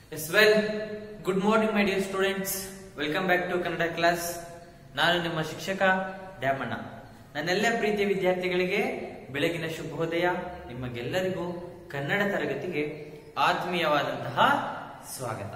S well good morning my dear students welcome back to Kannada class ನಾನು ನಿಮ್ಮ ಶಿಕ್ಷಕ ಡ್ಯಾಮಣ್ಣ ನನ್ನೆಲ್ಲ ಪ್ರೀತಿಯ ವಿದ್ಯಾರ್ಥಿಗಳಿಗೆ ಬೆಳಗಿನ ಶುಭೋದಯ ನಿಮಗೆಲ್ಲರಿಗೂ ಕನ್ನಡ ತರಗತಿಗೆ ಆತ್ಮೀಯವಾದಂತಹ ಸ್ವಾಗತ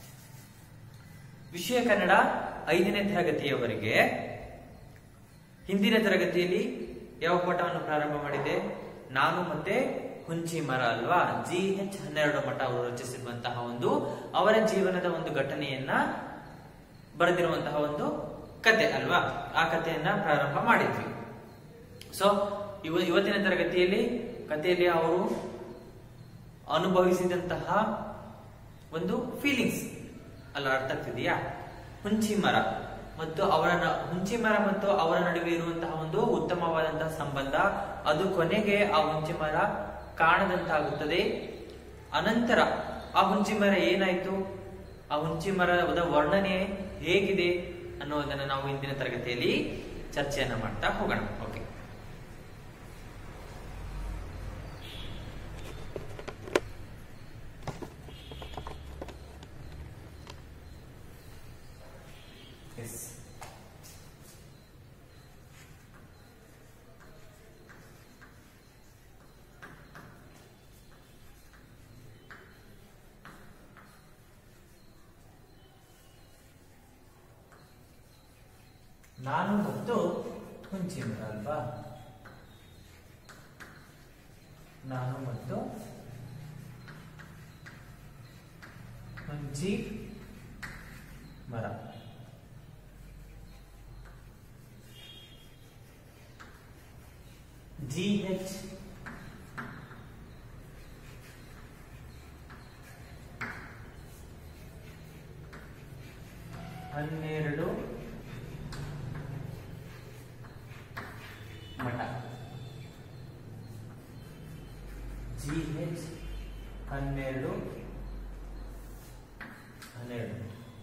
ವಿಷಯ ಕನ್ನಡ ಐದನೇ ತರಗತಿಯವರೆಗೆ ಹಿಂದಿನ ತರಗತಿಯಲ್ಲಿ ಯಾವ ಪಾಠವನ್ನು ಪ್ರಾರಂಭ ಮಾಡಿದೆ ನಾನು ಮತ್ತೆ ಹುಂಚಿ ಮರ ಅಲ್ವಾ ಜಿ ಎಚ್ ಹನ್ನೆರಡು ಮಠ ಅವರು ರಚಿಸಿರುವಂತಹ ಒಂದು ಅವರ ಜೀವನದ ಒಂದು ಘಟನೆಯನ್ನ ಬರೆದಿರುವಂತಹ ಒಂದು ಕತೆ ಅಲ್ವಾ ಆ ಕಥೆಯನ್ನ ಪ್ರಾರಂಭ ಮಾಡಿದ್ವಿ ಸೊ ಇವ ಇವತ್ತಿನ ತರಗತಿಯಲ್ಲಿ ಕಥೆಯಲ್ಲಿ ಅವರು ಅನುಭವಿಸಿದಂತಹ ಒಂದು ಫೀಲಿಂಗ್ಸ್ ಅಲ್ಲ ಅರ್ಥ ಆಗ್ತಿದೆಯಾ ಹುಂಚಿ ಮರ ಮತ್ತು ಅವರ ನ- ಹುಂಚಿ ಮರ ಮತ್ತು ಅವರ ನಡುವೆ ಇರುವಂತಹ ಒಂದು ಉತ್ತಮವಾದಂತಹ ಸಂಬಂಧ ಅದು ಕೊನೆಗೆ ಆ ಹುಂಚಿ ಮರ ಕಾಣದಂತಾಗುತ್ತದೆ ಅನಂತರ ಆ ಹುಂಚಿ ಮರ ಏನಾಯ್ತು ಆ ಹುಂಚಿ ಮರದ ವರ್ಣನೆ ಹೇಗಿದೆ ಅನ್ನೋದನ್ನ ನಾವು ಇಂದಿನ ತರಗತಿಯಲ್ಲಿ ಚರ್ಚೆಯನ್ನ ಮಾಡ್ತಾ ಹೋಗೋಣ ಓಕೆ ಎಸ್ ನಾನು ಮತ್ತು ಹುಂಚಿ ಮರ ಅಲ್ವಾ ನಾನು ಮತ್ತು ಹುಂಚಿ ಮರ ಜಿ ಎಚ್ ಹನ್ನೆರಡು ಮಠ ಜಿ ಎಚ್ ಹನ್ನೆರಡು ಹನ್ನೆರಡು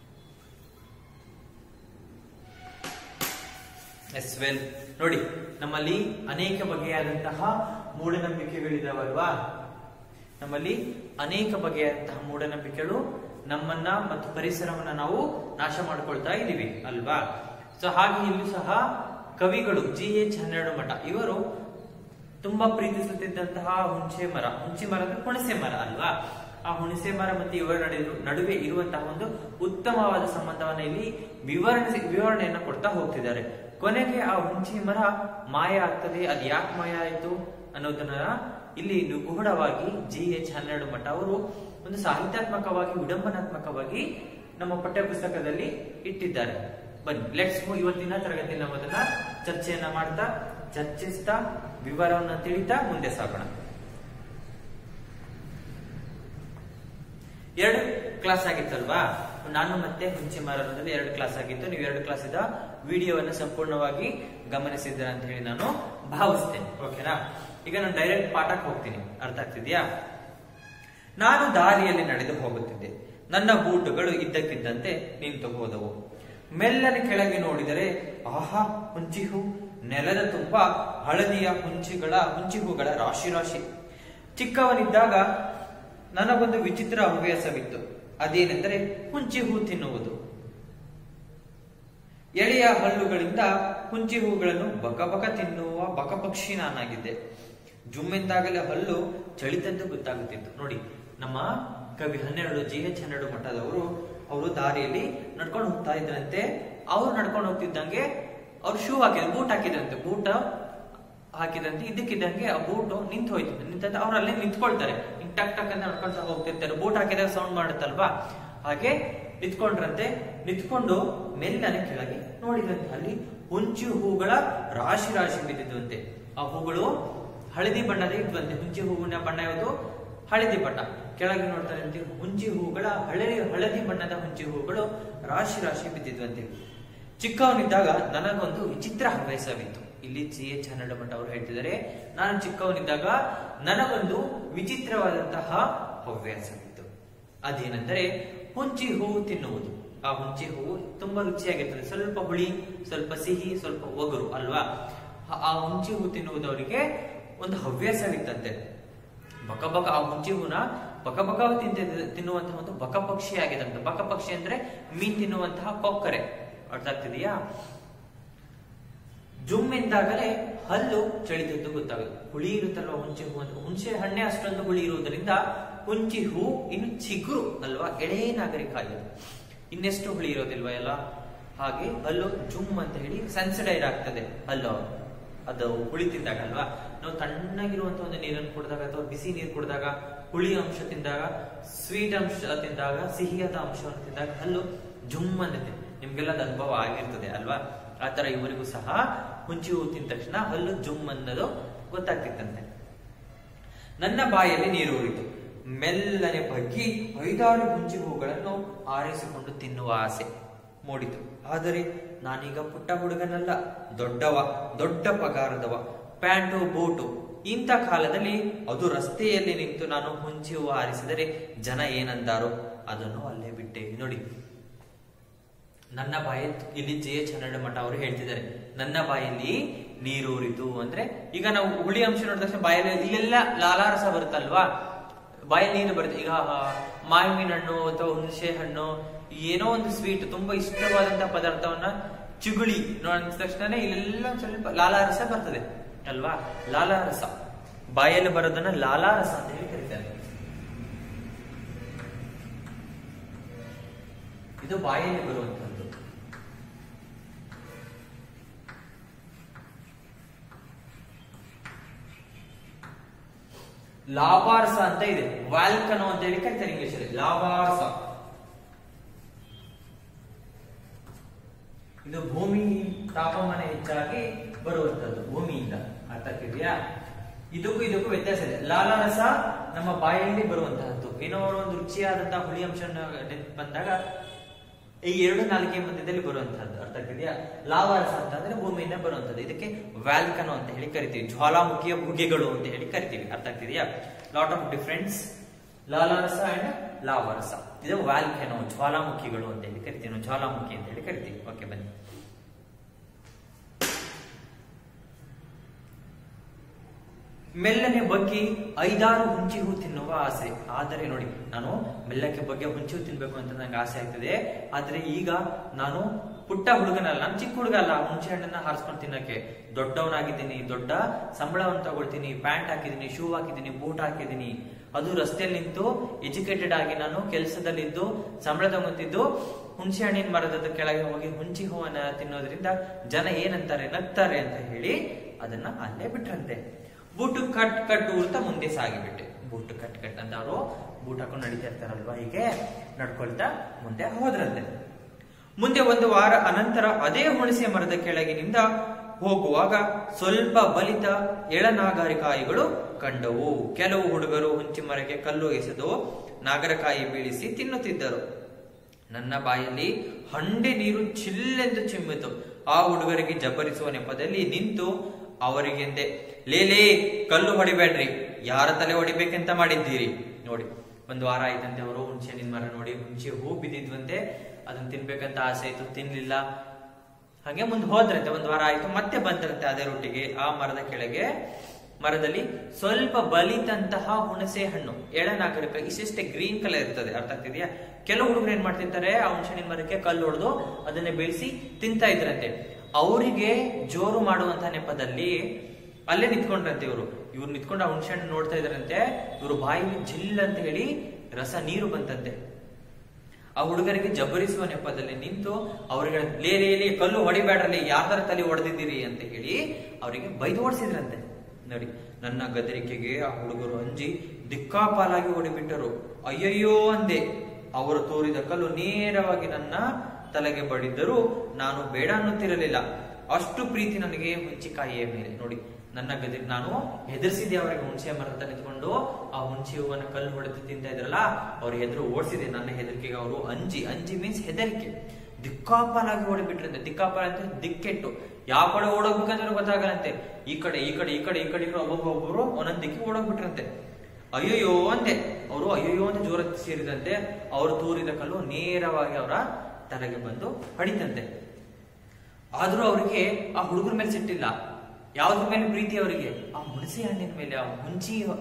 ಎಸ್ ವೆಲ್ ನೋಡಿ ನಮ್ಮಲ್ಲಿ ಅನೇಕ ಬಗೆಯಾದಂತಹ ಮೂಢನಂಬಿಕೆಗಳಿದಾವಲ್ವಾ ನಮ್ಮಲ್ಲಿ ಅನೇಕ ಬಗೆಯಾದಂತಹ ಮೂಢನಂಬಿಕೆಗಳು ನಮ್ಮನ್ನ ಮತ್ತು ಪರಿಸರವನ್ನ ನಾವು ನಾಶ ಮಾಡ್ಕೊಳ್ತಾ ಇದ್ದೀವಿ ಅಲ್ವಾ ಸೊ ಹಾಗೆ ಇಲ್ಲೂ ಸಹ ಕವಿಗಳು ಜಿ ಎಚ್ ಹನ್ನೆರಡು ಮಠ ಇವರು ತುಂಬಾ ಪ್ರೀತಿಸುತ್ತಿದ್ದಂತಹ ಹುಣಸೆ ಮರ ಹುಣಸೆ ಮರ ಅಂದ್ರೆ ಹುಣಸೆ ಮರ ಅಲ್ವಾ ಆ ಹುಣಸೆ ಮರ ಮತ್ತು ಇವರ ನಡುವೆ ನಡುವೆ ಇರುವಂತಹ ಒಂದು ಉತ್ತಮವಾದ ಸಂಬಂಧವನ್ನ ಇಲ್ಲಿ ವಿವರಣೆ ವಿವರಣೆಯನ್ನ ಕೊಡ್ತಾ ಹೋಗ್ತಿದ್ದಾರೆ ಕೊನೆಗೆ ಆ ಹುಣಸೆ ಮರ ಮಾಯ ಆಗ್ತದೆ ಅದ್ ಯಾಕೆ ಮಾಯ ಆಯ್ತು ಅನ್ನೋದನ್ನ ಇಲ್ಲಿ ನಿಗೂಢವಾಗಿ ಜಿ ಎಚ್ ಹನ್ನೆರಡು ಮಠ ಅವರು ಒಂದು ಸಾಹಿತ್ಯಾತ್ಮಕವಾಗಿ ವಿಡಂಬನಾತ್ಮಕವಾಗಿ ನಮ್ಮ ಪಠ್ಯ ಪುಸ್ತಕದಲ್ಲಿ ಇಟ್ಟಿದ್ದಾರೆ ಬನ್ನಿ ಲೆಟ್ಸ್ ಇವತ್ತಿನ ತರಗತಿಯಲ್ಲಿ ನಾವು ಅದನ್ನ ಚರ್ಚೆಯನ್ನ ಮಾಡ್ತಾ ಚರ್ಚಿಸ್ತಾ ವಿವರವನ್ನ ತಿಳಿತಾ ಮುಂದೆ ಸಾಗೋಣ ಎರಡು ಕ್ಲಾಸ್ ಆಗಿತ್ತಲ್ವಾ ನಾನು ಮತ್ತೆ ಹುಂಚೆ ಮಾರನದಲ್ಲಿ ಎರಡು ಕ್ಲಾಸ್ ಆಗಿತ್ತು ನೀವು ಎರಡು ಕ್ಲಾಸಿದ ವಿಡಿಯೋವನ್ನು ಸಂಪೂರ್ಣವಾಗಿ ಗಮನಿಸಿದ್ದೀರಾ ಅಂತ ಹೇಳಿ ನಾನು ಭಾವಿಸ್ತೇನೆ ಓಕೆನಾ ಈಗ ನಾನು ಡೈರೆಕ್ಟ್ ಪಾಠಕ್ಕೆ ಹೋಗ್ತೀನಿ ಅರ್ಥ ಆಗ್ತಿದ್ಯಾ ನಾನು ದಾರಿಯಲ್ಲಿ ನಡೆದು ಹೋಗುತ್ತಿದ್ದೆ ನನ್ನ ಬೂಟುಗಳು ಇದ್ದಕ್ಕಿದ್ದಂತೆ ನಿಂತು ಹೋದವು ಮೆಲ್ಲನೆ ಕೆಳಗೆ ನೋಡಿದರೆ ಆಹಾ ಹುಂಚಿ ಹೂ ನೆಲದ ತುಂಬ ಹಳದಿಯ ಹುಂಚಿಗಳ ಹುಂಚಿ ಹೂಗಳ ರಾಶಿ ರಾಶಿ ಚಿಕ್ಕವನಿದ್ದಾಗ ನನಗೊಂದು ವಿಚಿತ್ರ ಹವ್ಯಾಸವಿತ್ತು ಅದೇನೆಂದರೆ ಹುಂಚಿ ಹೂ ತಿನ್ನುವುದು ಎಳೆಯ ಹಲ್ಲುಗಳಿಂದ ಹುಂಚಿ ಹೂಗಳನ್ನು ಬಕಬಕ ತಿನ್ನುವ ಬಕಪಕ್ಷಿ ನಾನಾಗಿದ್ದೆ ಜುಮ್ಮೆಂದಾಗಲೇ ಹಲ್ಲು ಚಳಿತಂದು ಗೊತ್ತಾಗುತ್ತಿತ್ತು ನೋಡಿ ನಮ್ಮ ಕವಿ ಹನ್ನೆರಡು ಜಿ ಎಚ್ ಹನ್ನೆರಡು ಮಠದವರು ಅವರು ದಾರಿಯಲ್ಲಿ ನಡ್ಕೊಂಡು ಹೋಗ್ತಾ ಇದ್ರಂತೆ ಅವ್ರು ನಡ್ಕೊಂಡು ಹೋಗ್ತಿದ್ದಂಗೆ ಅವ್ರು ಶೂ ಹಾಕಿದ್ರು ಬೂಟ್ ಹಾಕಿದ್ರಂತೆ ಬೂಟ್ ಹಾಕಿದಂತೆ ಇದಕ್ಕಿದ್ದಂಗೆ ಆ ಬೂಟ್ ನಿಂತು ಹೋಯ್ತು ನಿಂತಂತೆ ಅವ್ರು ಅಲ್ಲೇ ನಿಂತ್ಕೊಳ್ತಾರೆ ಹಿಂಗ್ ಟಕ್ ಟಕ್ ಅಂತ ನಡ್ಕೊಂತ ಹೋಗ್ತಿರ್ತಾರೆ ಬೂಟ್ ಹಾಕಿದಾಗ ಸೌಂಡ್ ಮಾಡುತ್ತಲ್ವಾ ಹಾಗೆ ನಿಂತ್ಕೊಂಡ್ರಂತೆ ನಿಂತ್ಕೊಂಡು ಮೆಲ್ಲನೆ ಕೆಳಗೆ ನೋಡಿದಂತೆ ಅಲ್ಲಿ ಹುಂಚು ಹೂಗಳ ರಾಶಿ ರಾಶಿ ಬಿದ್ದಿದ್ವಂತೆ ಆ ಹೂಗಳು ಹಳದಿ ಬಣ್ಣದ ಇದ್ವಂತೆ ಹುಂಚಿ ಹೂವಿನ ಬಣ್ಣ ಯಾವುದು ಹಳದಿ ಬಣ್ಣ ಕೆಳಗೆ ನೋಡ್ತಾರೆ ಅಂತೆ ಹುಂಚಿ ಹೂಗಳ ಹಳದಿ ಹಳದಿ ಬಣ್ಣದ ಹುಂಚಿ ಹೂಗಳು ರಾಶಿ ರಾಶಿ ಬಿದ್ದಿದ್ವಂತೆ ಚಿಕ್ಕವನಿದ್ದಾಗ ನನಗೊಂದು ವಿಚಿತ್ರ ಹವ್ಯಾಸವಿತ್ತು ಇಲ್ಲಿ ಸಿ ಎಚ್ ಹನ್ನೆರಡು ಮಠ ಅವರು ಹೇಳ್ತಿದ್ದಾರೆ ನಾನು ಚಿಕ್ಕವನಿದ್ದಾಗ ನನಗೊಂದು ವಿಚಿತ್ರವಾದಂತಹ ಹವ್ಯಾಸವಿತ್ತು ಅದೇನೆಂದರೆ ಹುಂಚಿ ಹೂವು ತಿನ್ನುವುದು ಆ ಹುಂಚಿ ಹೂವು ತುಂಬಾ ರುಚಿಯಾಗಿರ್ತದೆ ಸ್ವಲ್ಪ ಹುಳಿ ಸ್ವಲ್ಪ ಸಿಹಿ ಸ್ವಲ್ಪ ಒಗರು ಅಲ್ವಾ ಆ- ಆ ಹುಂಚಿ ಹೂ ತಿನ್ನುವುದು ಅವರಿಗೆ ಒಂದು ಹವ್ಯಾಸವಿತ್ತಂತೆ ಬಕ ಬಕ ಆ ಹುಂಚಿ ಹೂನ ಬಕಬಕ ತಿಂತ ತಿನ್ನುವಂತಹ ಒಂದು ಬಕಪಕ್ಷಿ ಆಗಿದೆ ಅಂತ ಬಕಪಕ್ಷಿ ಅಂದ್ರೆ ಮೀನ್ ತಿನ್ನುವಂತಹ ಕೊಕ್ಕರೆ ಅರ್ಥ ಆಗ್ತಿದೆಯಾ ಜುಮ್ ಎಂದಾಗಲೇ ಹಲ್ಲು ಚಳಿತದ್ದು ಗೊತ್ತಾಗುತ್ತೆ ಹುಳಿ ಇರುತ್ತಲ್ವಾ ಹುಂಚೆ ಹೂ ಅಂತ ಹುಣಸೆ ಹಣ್ಣೆ ಅಷ್ಟೊಂದು ಹುಳಿ ಇರುವುದರಿಂದ ಹುಂಚಿ ಹೂ ಇನ್ನು ಚಿಗುರು ಅಲ್ವಾ ಎಳೆ ನಾಗರಿಕ ಇದು ಇನ್ನೆಷ್ಟು ಹುಳಿ ಇರೋದಿಲ್ವಾ ಎಲ್ಲ ಹಾಗೆ ಹಲ್ಲು ಜುಮ್ ಅಂತ ಹೇಳಿ ಸೆನ್ಸಿಡೈರ್ ಆಗ್ತದೆ ಹಲ್ಲು ಅದು ಹುಳಿ ತಿಂದಾಗ ಅಲ್ವಾ ನಾವು ತಣ್ಣಗಿರುವಂತಹ ಒಂದು ನೀರನ್ನು ಕುಡಿದಾಗ ಅಥವಾ ಬಿಸಿ ನೀರು ಕುಡಿದಾಗ ಹುಳಿ ಅಂಶ ತಿಂದಾಗ ಸ್ವೀಟ್ ಅಂಶ ತಿಂದಾಗ ಸಿಹಿಯಾದ ಅಂಶವನ್ನು ತಿಂದಾಗ ಹಲ್ಲು ಜುಮ್ ಅನ್ನತ್ತೆ ನಿಮ್ಗೆಲ್ಲ ಅದು ಅನುಭವ ಆಗಿರ್ತದೆ ಅಲ್ವಾ ಆತರ ಇವರಿಗೂ ಸಹ ಹುಂಚಿ ಹೂ ತಿಂದ ತಕ್ಷಣ ಹಲ್ಲು ಜುಮ್ ಅನ್ನೋದು ಗೊತ್ತಾಗ್ತಿತ್ತಂತೆ ನನ್ನ ಬಾಯಲ್ಲಿ ನೀರು ಊರಿತು ಮೆಲ್ಲನೆ ಬಗ್ಗಿ ಐದಾರು ಹುಂಚಿ ಹೂಗಳನ್ನು ಆರಿಸಿಕೊಂಡು ತಿನ್ನುವ ಆಸೆ ಮೂಡಿತು ಆದರೆ ನಾನೀಗ ಪುಟ್ಟ ಹುಡುಗನಲ್ಲ ದೊಡ್ಡವ ದೊಡ್ಡ ಪಗಾರದವ ಪ್ಯಾಂಟು ಬೂಟು ಇಂಥ ಕಾಲದಲ್ಲಿ ಅದು ರಸ್ತೆಯಲ್ಲಿ ನಿಂತು ನಾನು ಹುಂಚಿ ಹೂವು ಆರಿಸಿದರೆ ಜನ ಏನಂದಾರೋ ಅದನ್ನು ಅಲ್ಲೇ ಬಿಟ್ಟೆ ನೋಡಿ ನನ್ನ ಬಾಯಿ ಇಲ್ಲಿ ಜೆ ಎಚ್ ಹನ್ನೆರಡು ಮಠ ಅವರು ಹೇಳ್ತಿದ್ದಾರೆ ನನ್ನ ಬಾಯಲ್ಲಿ ನೀರೂರಿತು ಅಂದ್ರೆ ಈಗ ನಾವು ಹುಳಿ ಅಂಶ ನೋಡಿದ ತಕ್ಷಣ ಬಾಯಲ್ಲಿ ಇಲ್ಲೆಲ್ಲ ಲಾಲಾರಸ ಬರುತ್ತಲ್ವಾ ಬಾಯಲ್ಲಿ ನೀರು ಬರುತ್ತೆ ಈಗ ಆ, ಮಾವಿನ ಹಣ್ಣು ಅಥವಾ ಹುಣಸೆ ಹಣ್ಣು ಏನೋ ಒಂದು ಸ್ವೀಟ್ ತುಂಬಾ ಇಷ್ಟವಾದಂತಹ ಪದಾರ್ಥವನ್ನ ಚಿಗುಳಿ ನೋಡಿದ ತಕ್ಷಣ ಇಲ್ಲೆಲ್ಲ ಒಂದ್ ಸ್ವಲ್ಪ ಲಾಲಾರಸ ಬರ್ತದೆ ಅಲ್ವಾ ಲಾಲಾರಸ ಬಾಯಲ್ಲಿ ಬರೋದನ್ನ ಲಾಲಾರಸ ಅಂತ ಹೇಳಿ ಕರೀತಾರೆ ಇದು ಬಾಯಲ್ಲಿ ಬರುವಂತಹದ್ದು ಲಾವಾರ್ಸ ಅಂತ ಇದೆ ವ್ಯಾಲ್ಕನೋ ಅಂತ ಹೇಳಿ ಕರಿತಾರೆ ಇಂಗ್ಲಿಷ್ ಅಲ್ಲಿ ಲಾವಾರ್ಸ ಇದು ಭೂಮಿ ತಾಪಮಾನ ಹೆಚ್ಚಾಗಿ ಬರುವಂತದ್ದು ಭೂಮಿಯಿಂದ ಅರ್ಥ ಆಗ್ತಿದ್ಯಾ ಇದಕ್ಕೂ ಇದಕ್ಕೂ ವ್ಯತ್ಯಾಸ ಇದೆ ಲಾಲಾರಸ ನಮ್ಮ ಬಾಯಲ್ಲಿ ಬರುವಂತಹದ್ದು ಏನೋ ಒಂದು ರುಚಿಯಾದಂತಹ ಹುಳಿ ಅಂಶ ಬಂದಾಗ ಈ ಎರಡು ನಾಲಿಗೆ ಮಧ್ಯದಲ್ಲಿ ಬರುವಂತಹದ್ದು ಅರ್ಥ ಆಗ್ತಿದೆಯಾ ಲಾವಾರಸ ಅಂತ ಅಂದ್ರೆ ಭೂಮಿಯಿಂದ ಬರುವಂತದ್ದು ಇದಕ್ಕೆ ವ್ಯಾಲ್ಕನೋ ಅಂತ ಹೇಳಿ ಕರಿತೀವಿ ಜ್ವಾಲಾಮುಖಿಯ ಬುಗ್ಗೆಗಳು ಅಂತ ಹೇಳಿ ಕರಿತೀವಿ ಅರ್ಥ ಆಗ್ತಿದೆಯಾ ಲಾಟ್ ಆಫ್ ಡಿಫ್ರೆನ್ಸ್ ಲಾಲಾರಸ ಅಂಡ್ ಲಾವಾರಸ ಇದು ವ್ಯಾಲ್ಕನೋ ಜ್ವಾಲಾಮುಖಿಗಳು ಅಂತ ಹೇಳಿ ಕರಿತೀವಿ ನಾವು ಜ್ವಾಲಾಮುಖಿ ಅಂತ ಹೇಳಿ ಕರಿತೀವಿ ಓಕೆ ಬನ್ನಿ ಮೆಲ್ಲನೆ ಬಗ್ಗಿ ಐದಾರು ಹುಂಚಿ ಹೂ ತಿನ್ನುವ ಆಸೆ ಆದರೆ ನೋಡಿ ನಾನು ಮೆಲ್ಲಕ್ಕೆ ಬಗ್ಗೆ ಹುಂಚಿ ಹೂ ತಿನ್ಬೇಕು ಅಂತ ನಂಗೆ ಆಸೆ ಆಗ್ತದೆ ಆದ್ರೆ ಈಗ ನಾನು ಪುಟ್ಟ ಹುಡುಗನಲ್ಲ ನಾನು ಚಿಕ್ಕ ಹುಡುಗ ಅಲ್ಲ ಹುಂಚೆ ಹಣ್ಣನ್ನ ಹಾರಿಸ್ಕೊಂಡು ತಿನ್ನಕ್ಕೆ ದೊಡ್ಡವನಾಗಿದ್ದೀನಿ ದೊಡ್ಡ ಸಂಬಳವನ್ನು ತಗೊಳ್ತೀನಿ ಪ್ಯಾಂಟ್ ಹಾಕಿದ್ದೀನಿ ಶೂ ಹಾಕಿದ್ದೀನಿ ಬೂಟ್ ಹಾಕಿದ್ದೀನಿ ಅದು ರಸ್ತೆಯಲ್ಲಿ ನಿಂತು ಎಜುಕೇಟೆಡ್ ಆಗಿ ನಾನು ಕೆಲಸದಲ್ಲಿದ್ದು ಸಂಬಳ ತಗೊಂತಿದ್ದು ಹುಣಸೆ ಹಣ್ಣಿನ ಮರದ ಕೆಳಗೆ ಹೋಗಿ ಹುಂಚಿ ಹೂವನ್ನ ತಿನ್ನೋದ್ರಿಂದ ಜನ ಏನಂತಾರೆ ನಗ್ತಾರೆ ಅಂತ ಹೇಳಿ ಅದನ್ನ ಅಲ್ಲೇ ಬಿಟ್ರಂತೆ ಬೂಟು ಕಟ್ ಕಟ್ ಊರ್ತಾ ಮುಂದೆ ಸಾಗಿಬಿಟ್ಟೆ ಬೂಟು ಕಟ್ ಕಟ್ ಅಂತ ಅವರು ಬೂಟ್ ಹಾಕೊಂಡು ನಡೀತಾ ಇರ್ತಾರಲ್ವಾ ಹೀಗೆ ನಡ್ಕೊಳ್ತಾ ಮುಂದೆ ಹೋದ್ರಂತೆ ಮುಂದೆ ಒಂದು ವಾರ ಅನಂತರ ಅದೇ ಹುಣಸೆ ಮರದ ಕೆಳಗಿನಿಂದ ಹೋಗುವಾಗ ಸ್ವಲ್ಪ ಬಲಿತ ಎಳನಾಗರಿಕಾಯಿಗಳು ಕಂಡವು ಕೆಲವು ಹುಡುಗರು ಹುಂಚಿ ಮರಕ್ಕೆ ಕಲ್ಲು ಎಸೆದು ನಾಗರಕಾಯಿ ಬೀಳಿಸಿ ತಿನ್ನುತ್ತಿದ್ದರು ನನ್ನ ಬಾಯಲ್ಲಿ ಹಂಡೆ ನೀರು ಚಿಲ್ಲೆಂದು ಚಿಮ್ಮಿತು ಆ ಹುಡುಗರಿಗೆ ಜಬ್ಬರಿಸುವ ನೆಪದಲ್ಲಿ ನಿಂತು ಅವರಿಗೆಂದೆ ಲೇಲೇ ಕಲ್ಲು ಹೊಡಿಬೇಡ್ರಿ ಯಾರ ತಲೆ ಹೊಡಿಬೇಕಂತ ಮಾಡಿದ್ದೀರಿ ನೋಡಿ ಒಂದು ವಾರ ಆಯ್ತಂತೆ ಅವರು ಹುಣಸೆ ಹಣ್ಣಿನ ಮರ ನೋಡಿ ಹುಣಸೆ ಹೂ ಬಿದ್ದಿದ್ವಂತೆ ಅದನ್ನ ತಿನ್ಬೇಕಂತ ಆಸೆ ಆಯ್ತು ತಿನ್ಲಿಲ್ಲ ಹಾಗೆ ಮುಂದೆ ಹೋದ್ರಂತೆ ಒಂದು ವಾರ ಆಯ್ತು ಮತ್ತೆ ಬಂದ್ರಂತೆ ಅದೇ ರೊಟ್ಟಿಗೆ ಆ ಮರದ ಕೆಳಗೆ ಮರದಲ್ಲಿ ಸ್ವಲ್ಪ ಬಲಿತಂತಹ ಹುಣಸೆ ಹಣ್ಣು ಎಳನಾಗರಿಕ ಇಷ್ಟೇ ಗ್ರೀನ್ ಕಲರ್ ಇರ್ತದೆ ಅರ್ಥ ಆಗ್ತಿದೆಯಾ ಕೆಲವು ಹುಡುಗರು ಏನ್ ಮಾಡ್ತಿರ್ತಾರೆ ಆ ಹುಣಸೆ ಹಣ್ಣಿನ ಮರಕ್ಕೆ ಕಲ್ಲು ಹೊಡೆದು ಅದನ್ನ ಬೆಳೆಸಿ ತಿಂತಾ ಇದ್ರಂತೆ ಅವರಿಗೆ ಜೋರು ಮಾಡುವಂತಹ ನೆಪದಲ್ಲಿ ಅಲ್ಲೇ ನಿಂತ್ಕೊಂಡ್ರಂತೆ ಇವರು ಇವ್ರು ನಿಂತ್ಕೊಂಡು ಆ ಹುಣಸೆ ಹಣ್ಣು ನೋಡ್ತಾ ಇದ್ರಂತೆ ಇವರು ಬಾಯಿಲಿ ಜಿಲ್ ಅಂತ ಹೇಳಿ ರಸ ನೀರು ಬಂತಂತೆ ಆ ಹುಡುಗರಿಗೆ ಜಬ್ಬರಿಸುವ ನೆಪದಲ್ಲಿ ನಿಂತು ಅವರಿಗೆ ಲೇ ಲೇ ಲೇ ಕಲ್ಲು ಹೊಡಿಬೇಡ್ರಲ್ಲಿ ಯಾರ್ದಾರ ತಲೆ ಹೊಡೆದಿದ್ದೀರಿ ಅಂತ ಹೇಳಿ ಅವರಿಗೆ ಬೈದು ಓಡಿಸಿದ್ರಂತೆ ನೋಡಿ ನನ್ನ ಗದರಿಕೆಗೆ ಆ ಹುಡುಗರು ಅಂಜಿ ದಿಕ್ಕಾಪಾಲಾಗಿ ಹೊಡಿಬಿಟ್ಟರು ಅಯ್ಯಯ್ಯೋ ಅಂದೆ ಅವರು ತೋರಿದ ಕಲ್ಲು ನೇರವಾಗಿ ನನ್ನ ತಲೆಗೆ ಬಡಿದ್ದರೂ ನಾನು ಬೇಡ ಅನ್ನುತ್ತಿರಲಿಲ್ಲ ಅಷ್ಟು ಪ್ರೀತಿ ನನಗೆ ಹುಂಚಿಕಾಯಿಯ ಮೇಲೆ ನೋಡಿ ನನ್ನ ಗದಿ ನಾನು ಹೆದರ್ಸಿದೆ ಅವರಿಗೆ ಹುಣಸೆ ಮರದ ನಿಂತ್ಕೊಂಡು ಆ ಹುಣಸೆ ಹೂವನ್ನ ಕಲ್ಲು ಹೊಡೆದು ತಿಂತಾ ಇದ್ರಲ್ಲ ಅವ್ರ ಹೆದರು ಓಡಿಸಿದೆ ನನ್ನ ಹೆದರಿಕೆಗೆ ಅವರು ಅಂಜಿ ಅಂಜಿ ಮೀನ್ಸ್ ಹೆದರಿಕೆ ದಿಕ್ಕಾಪಾಲಾಗಿ ಓಡಿಬಿಟ್ರಂತೆ ದಿಕ್ಕಾಪಾಲ ಅಂತ ದಿಕ್ಕೆಟ್ಟು ಯಾವ ಕಡೆ ಓಡೋಗ್ಬೇಕಂದ್ರೆ ಗೊತ್ತಾಗಲ್ಲಂತೆ ಈ ಕಡೆ ಈ ಕಡೆ ಈ ಕಡೆ ಈ ಕಡೆ ಈ ಕಡೆ ಒಬ್ಬೊಬ್ಬರು ಒಂದೊಂದ್ ದಿಕ್ಕಿ ಓಡೋಗ್ಬಿಟ್ರಂತೆ ಅಯ್ಯಯ್ಯೋ ಅಂದೆ ಅವರು ಅಯ್ಯಯ್ಯೋ ಅಂತ ಜೋರ ಸೇರಿದಂತೆ ಅವರು ತೂರಿದ ಕಲ್ಲು ನೇರವಾಗಿ ಅವರ ತಲೆಗೆ ಬಂದು ಹೊಡಿತಂತೆ ಆದ್ರೂ ಅವರಿಗೆ ಆ ಹುಡುಗರ ಮೇಲೆ ಸಿಟ್ಟಿಲ್ಲ ಯಾವ್ದ್ರ ಮೇಲೆ ಪ್ರೀತಿ ಅವರಿಗೆ ಆ ಹುಣಸೆ ಹಣ್ಣಿನ ಮೇಲೆ ಆ ಹುಂಚಿ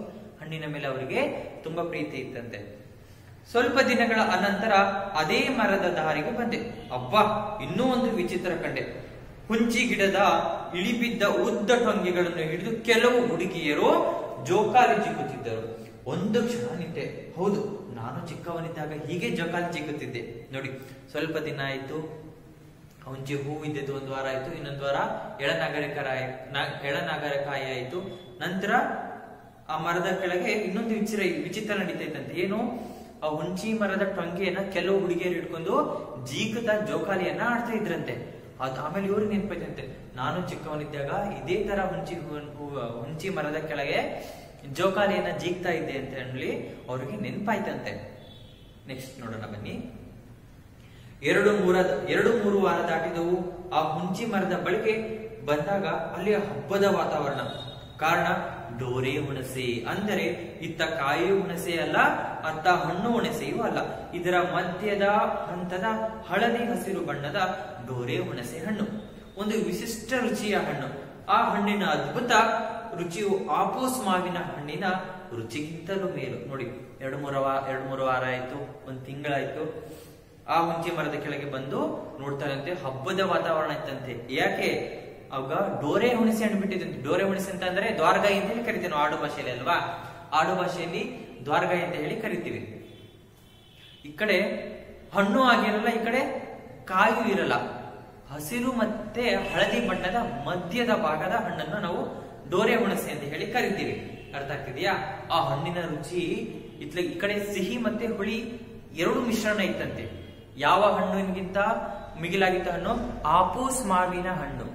ಹಣ್ಣಿನ ಮೇಲೆ ಅವರಿಗೆ ತುಂಬಾ ಪ್ರೀತಿ ಇತ್ತಂತೆ ಸ್ವಲ್ಪ ದಿನಗಳ ಅನಂತರ ಅದೇ ಮರದ ದಾರಿಗೆ ಬಂದೆ ಅಬ್ಬಾ ಇನ್ನೂ ಒಂದು ವಿಚಿತ್ರ ಕಂಡೆ ಹುಂಚಿ ಗಿಡದ ಇಳಿಬಿದ್ದ ಉದ್ದ ಟೊಂಗಿಗಳನ್ನು ಹಿಡಿದು ಕೆಲವು ಹುಡುಗಿಯರು ಜೋಕಾಲಿ ಜಿಕ್ಕುತ್ತಿದ್ದರು ಒಂದು ಕ್ಷಣ ನಿಂತೆ ಹೌದು ನಾನು ಚಿಕ್ಕವನಿದ್ದಾಗ ಹೀಗೆ ಜೋಕಾಲಿ ಜಿಕ್ಕುತ್ತಿದ್ದೆ ನೋಡಿ ಸ್ವಲ್ಪ ದಿನ ಆಯ್ತು ಹುಂಚಿ ಹೂ ಇದ್ದದ್ದು ಒಂದು ವಾರ ಆಯ್ತು ಇನ್ನೊಂದು ವಾರ ಎಳನಾಗರಿಕರಾಯ ಎಳನಾಗರಕಾಯಿ ಆಯ್ತು ನಂತರ ಆ ಮರದ ಕೆಳಗೆ ಇನ್ನೊಂದು ವಿಚಿತ್ರ ವಿಚಿತ್ರ ನಡೀತಾ ಇತ್ತಂತೆ ಏನು ಆ ಹುಂಚಿ ಮರದ ಟೊಂಗೆಯನ್ನ ಕೆಲವು ಹುಡುಗಿಯರು ಹಿಡ್ಕೊಂಡು ಜೀಕದ ಜೋಕಾಲಿಯನ್ನ ಆಡ್ತಾ ಇದ್ರಂತೆ ಅದ್ ಆಮೇಲೆ ಇವ್ರಿಗೆ ನೆನಪೈತಂತೆ ನಾನು ಚಿಕ್ಕವನಿದ್ದಾಗ ಇದೇ ತರ ಹುಂಚಿ ಹೂ- ಹೂ- ಹುಂಚಿ ಮರದ ಕೆಳಗೆ ಜೋಕಾಲಿಯನ್ನ ಜೀಗ್ತಾ ಇದ್ದೆ ಅಂತ ಹೇಳಿ ಅವ್ರಿಗೆ ನೆನಪಾಯ್ತಂತೆ ನೆಕ್ಸ್ಟ್ ನೋಡೋಣ ಬನ್ನಿ ಎರಡು ಮೂರ ಎರಡು ಮೂರು ವಾರ ದಾಟಿದವು ಆ ಹುಂಚಿ ಮರದ ಬಳಿಗೆ ಬಂದಾಗ ಅಲ್ಲಿ ಹಬ್ಬದ ವಾತಾವರಣ ಕಾರಣ ಡೋರೆ ಹುಣಸೆ ಅಂದರೆ ಇತ್ತ ಕಾಯಿ ಹುಣಸೆ ಅಲ್ಲ ಅತ್ತ ಹಣ್ಣು ಹುಣಸೆಯೂ ಅಲ್ಲ ಇದರ ಮಧ್ಯದ ಹಂತದ ಹಳದಿ ಹಸಿರು ಬಣ್ಣದ ಡೋರೆ ಹುಣಸೆ ಹಣ್ಣು ಒಂದು ವಿಶಿಷ್ಟ ರುಚಿಯ ಹಣ್ಣು ಆ ಹಣ್ಣಿನ ಅದ್ಭುತ ರುಚಿಯು ಆಪೂಸ್ ಮಾವಿನ ಹಣ್ಣಿನ ರುಚಿಗಿಂತಲೂ ಮೇಲು ನೋಡಿ ಎರಡು ಮೂರು ವಾರ ಎರಡು ಮೂರು ವಾರ ಆಯ್ತು ಒಂದ್ ತಿಂಗಳಾಯ್ತು ಆ ಹುಂಚಿ ಮರದ ಕೆಳಗೆ ಬಂದು ನೋಡ್ತಾರಂತೆ ಹಬ್ಬದ ವಾತಾವರಣ ಇತ್ತಂತೆ ಯಾಕೆ ಅವಾಗ ಡೋರೆ ಹುಣಸೆ ಹಣ್ಣು ಬಿಟ್ಟಿದಂತೆ ಡೋರೆ ಹುಣಸೆ ಅಂತ ಅಂದ್ರೆ ದ್ವಾರಗಾಯಿ ಅಂತ ಹೇಳಿ ಕರಿತೀವಿ ನಾವು ಆಡು ಭಾಷೆಯಲ್ಲಿ ಅಲ್ವಾ ಆಡು ಭಾಷೆಯಲ್ಲಿ ದ್ವಾರಗಾಯಿ ಅಂತ ಹೇಳಿ ಕರಿತೀವಿ ಈ ಕಡೆ ಹಣ್ಣು ಆಗಿರಲ್ಲ ಈ ಕಡೆ ಕಾಯು ಇರಲ್ಲ ಹಸಿರು ಮತ್ತೆ ಹಳದಿ ಬಣ್ಣದ ಮಧ್ಯದ ಭಾಗದ ಹಣ್ಣನ್ನು ನಾವು ಡೋರೆ ಹುಣಸೆ ಅಂತ ಹೇಳಿ ಕರಿತೀವಿ ಅರ್ಥ ಆಗ್ತಿದ್ಯಾ ಆ ಹಣ್ಣಿನ ರುಚಿ ಇತ್ಲ ಈ ಕಡೆ ಸಿಹಿ ಮತ್ತೆ ಹುಳಿ ಎರಡು ಮಿಶ್ರಣ ಇತ್ತಂತೆ ಯಾವ ಹಣ್ಣಿಗಿಂತ ಮಿಗಿಲಾಗಿದ್ದ ಹಣ್ಣು ಆಪೂಸ್ ಮಾವಿನ ಹಣ್ಣು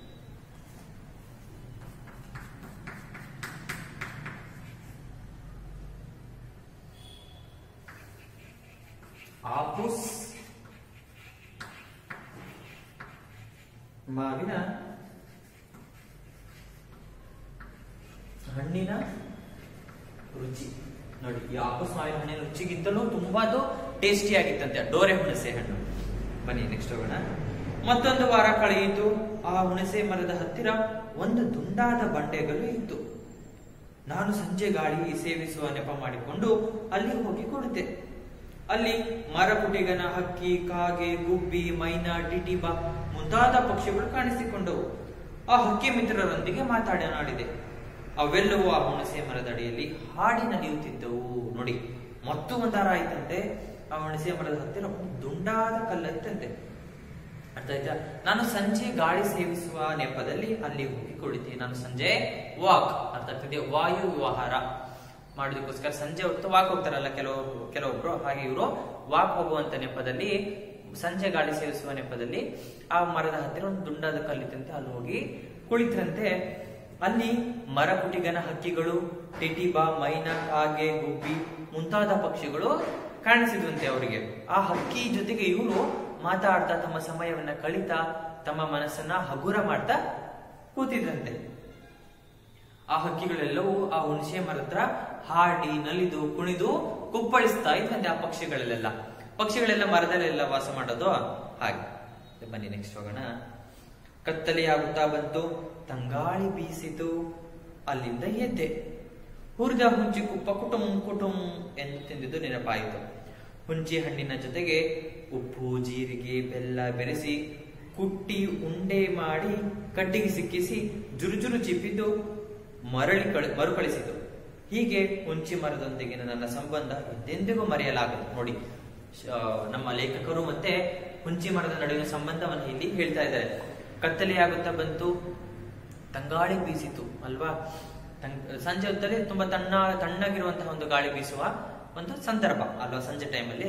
ಆಪೂಸ್ ಮಾವಿನ ಹಣ್ಣಿನ ರುಚಿ ನೋಡಿ ಈ ಆಪೂಸ್ ಮಾವಿನ ಹಣ್ಣಿನ ರುಚಿಗಿಂತಲೂ ತುಂಬಾ ಟೇಸ್ಟಿ ಆಗಿತ್ತಂತೆ ಡೋರೆ ಹುಣಸೆ ಹಣ್ಣು ಬನ್ನಿ ನೆಕ್ಸ್ಟ್ ಹೋಗೋಣ ಮತ್ತೊಂದು ವಾರ ಕಳೆಯಿತು ಆ ಹುಣಸೆ ಮರದ ಹತ್ತಿರ ಒಂದು ದುಂಡಾದ ಬಂಡೆಗಳು ಇತ್ತು ನಾನು ಸಂಜೆ ಗಾಳಿ ಸೇವಿಸುವ ನೆಪ ಮಾಡಿಕೊಂಡು ಅಲ್ಲಿ ಹೋಗಿ ಕೊಡುತ್ತೆ ಅಲ್ಲಿ ಮರಕುಟಿಗನ ಹಕ್ಕಿ ಕಾಗೆ ಗುಬ್ಬಿ ಮೈನಾ ಟಿಟಿಬ ಮುಂತಾದ ಪಕ್ಷಿಗಳು ಕಾಣಿಸಿಕೊಂಡವು ಆ ಹಕ್ಕಿ ಮಿತ್ರರೊಂದಿಗೆ ಮಾತಾಡನಾಡಿದೆ ಅವೆಲ್ಲವೂ ಆ ಹುಣಸೆ ಮರದಡಿಯಲ್ಲಿ ಹಾಡಿ ನಡೆಯುತ್ತಿದ್ದವು ನೋಡಿ ಮತ್ತು ಒಂದಾರ ಆಯ್ತಂತೆ ಆ ಹುಣಸೆ ಮರದ ಹತ್ತಿರ ಒಂದು ದುಂಡಾದ ಕಲ್ಲಿತ್ತಂತೆ ಅರ್ಥ ಆಯ್ತಾ ನಾನು ಸಂಜೆ ಗಾಳಿ ಸೇವಿಸುವ ನೆಪದಲ್ಲಿ ಅಲ್ಲಿ ಹೋಗಿ ಕುಳಿತೀನಿ ನಾನು ಸಂಜೆ ವಾಕ್ ಅರ್ಥ ಆಗ್ತದೆ ವಾಯು ವಿಹಾರ ಮಾಡೋದಕ್ಕೋಸ್ಕರ ಸಂಜೆ ಹೊತ್ತು ವಾಕ್ ಹೋಗ್ತಾರಲ್ಲ ಕೆಲವರು ಕೆಲವೊಬ್ರು ಹಾಗೆ ಇವರು ವಾಕ್ ಹೋಗುವಂತ ನೆಪದಲ್ಲಿ ಸಂಜೆ ಗಾಳಿ ಸೇವಿಸುವ ನೆಪದಲ್ಲಿ ಆ ಮರದ ಹತ್ತಿರ ಒಂದು ದುಂಡಾದ ಕಲ್ಲಿತ್ತಂತೆ ಅಲ್ಲಿ ಹೋಗಿ ಕುಳಿತರಂತೆ ಅಲ್ಲಿ ಮರಕುಟಿಗನ ಹಕ್ಕಿಗಳು ಟಿಟಿಬ ಮೈನಾ ಕಾಗೆ ಗುಬ್ಬಿ ಮುಂತಾದ ಪಕ್ಷಿಗಳು ಕಾಣಿಸಿದ್ರಂತೆ ಅವರಿಗೆ ಆ ಹಕ್ಕಿ ಜೊತೆಗೆ ಇವರು ಮಾತಾಡ್ತಾ ತಮ್ಮ ಸಮಯವನ್ನ ಕಳೀತಾ ತಮ್ಮ ಮನಸ್ಸನ್ನ ಹಗುರ ಮಾಡ್ತಾ ಕೂತಿದ್ರಂತೆ ಆ ಹಕ್ಕಿಗಳೆಲ್ಲವೂ ಆ ಹುಣಸೆ ಮರ ಹತ್ರ ಹಾಡಿ ನಲಿದು ಕುಣಿದು ಕುಪ್ಪಳಿಸ್ತಾ ಇದ್ದಂತೆ ಆ ಪಕ್ಷಿಗಳಲ್ಲೆಲ್ಲ ಪಕ್ಷಿಗಳೆಲ್ಲ ಮರದಲ್ಲೆಲ್ಲ ವಾಸ ಮಾಡೋದು ಹಾಗೆ ಬನ್ನಿ ನೆಕ್ಸ್ಟ್ ಹೋಗೋಣ ಕತ್ತಲೆಯಾಗುತ್ತಾ ಬಂತು ತಂಗಾಳಿ ಬೀಸಿತು ಅಲ್ಲಿಂದ ಎದ್ದೆ ಹುರಿದ ಹುಂಚಿ ಕುಪ್ಪ ಕುಟುಂ ಕುಟುಂ ಎಂದು ತಿಂದಿದ್ದು ನೆನಪಾಯಿತು ಹುಂಚಿ ಹಣ್ಣಿನ ಜೊತೆಗೆ ಉಪ್ಪು ಜೀರಿಗೆ ಬೆಲ್ಲ ಬೆರೆಸಿ ಕುಟ್ಟಿ ಉಂಡೆ ಮಾಡಿ ಕಟ್ಟಿಗೆ ಸಿಕ್ಕಿಸಿ ಜುರುಜುರು ಚಿಪ್ಪಿದ್ದು ಮರಳಿ ಕಳ ಮರುಕಳಿಸಿತು ಹೀಗೆ ಹುಂಚಿ ಮರದೊಂದಿಗಿನ ನನ್ನ ಸಂಬಂಧ ಎಂದೆಂದಿಗೂ ಮರೆಯಲಾಗದು ನೋಡಿ ಶ- ನಮ್ಮ ಲೇಖಕರು ಮತ್ತೆ ಹುಂಚಿ ಮರದ ನಡುವಿನ ಸಂಬಂಧವನ್ನು ಇಲ್ಲಿ ಹೇಳ್ತಾ ಇದ್ದಾರೆ ಕತ್ತಲೆಯಾಗುತ್ತಾ ಬಂತು ತಂಗಾಳಿ ಬೀಸಿತು ಅಲ್ವಾ ತಂ- ಸಂಜೆ ಹೊತ್ತಲ್ಲಿ ತುಂಬಾ ತಣ್ಣ ತಣ್ಣಗಿರುವಂತಹ ಒಂದು ಗಾಳಿ ಬೀಸುವ ಒಂದು ಸಂದರ್ಭ ಅಲ್ವಾ ಸಂಜೆ ಟೈಮಲ್ಲಿ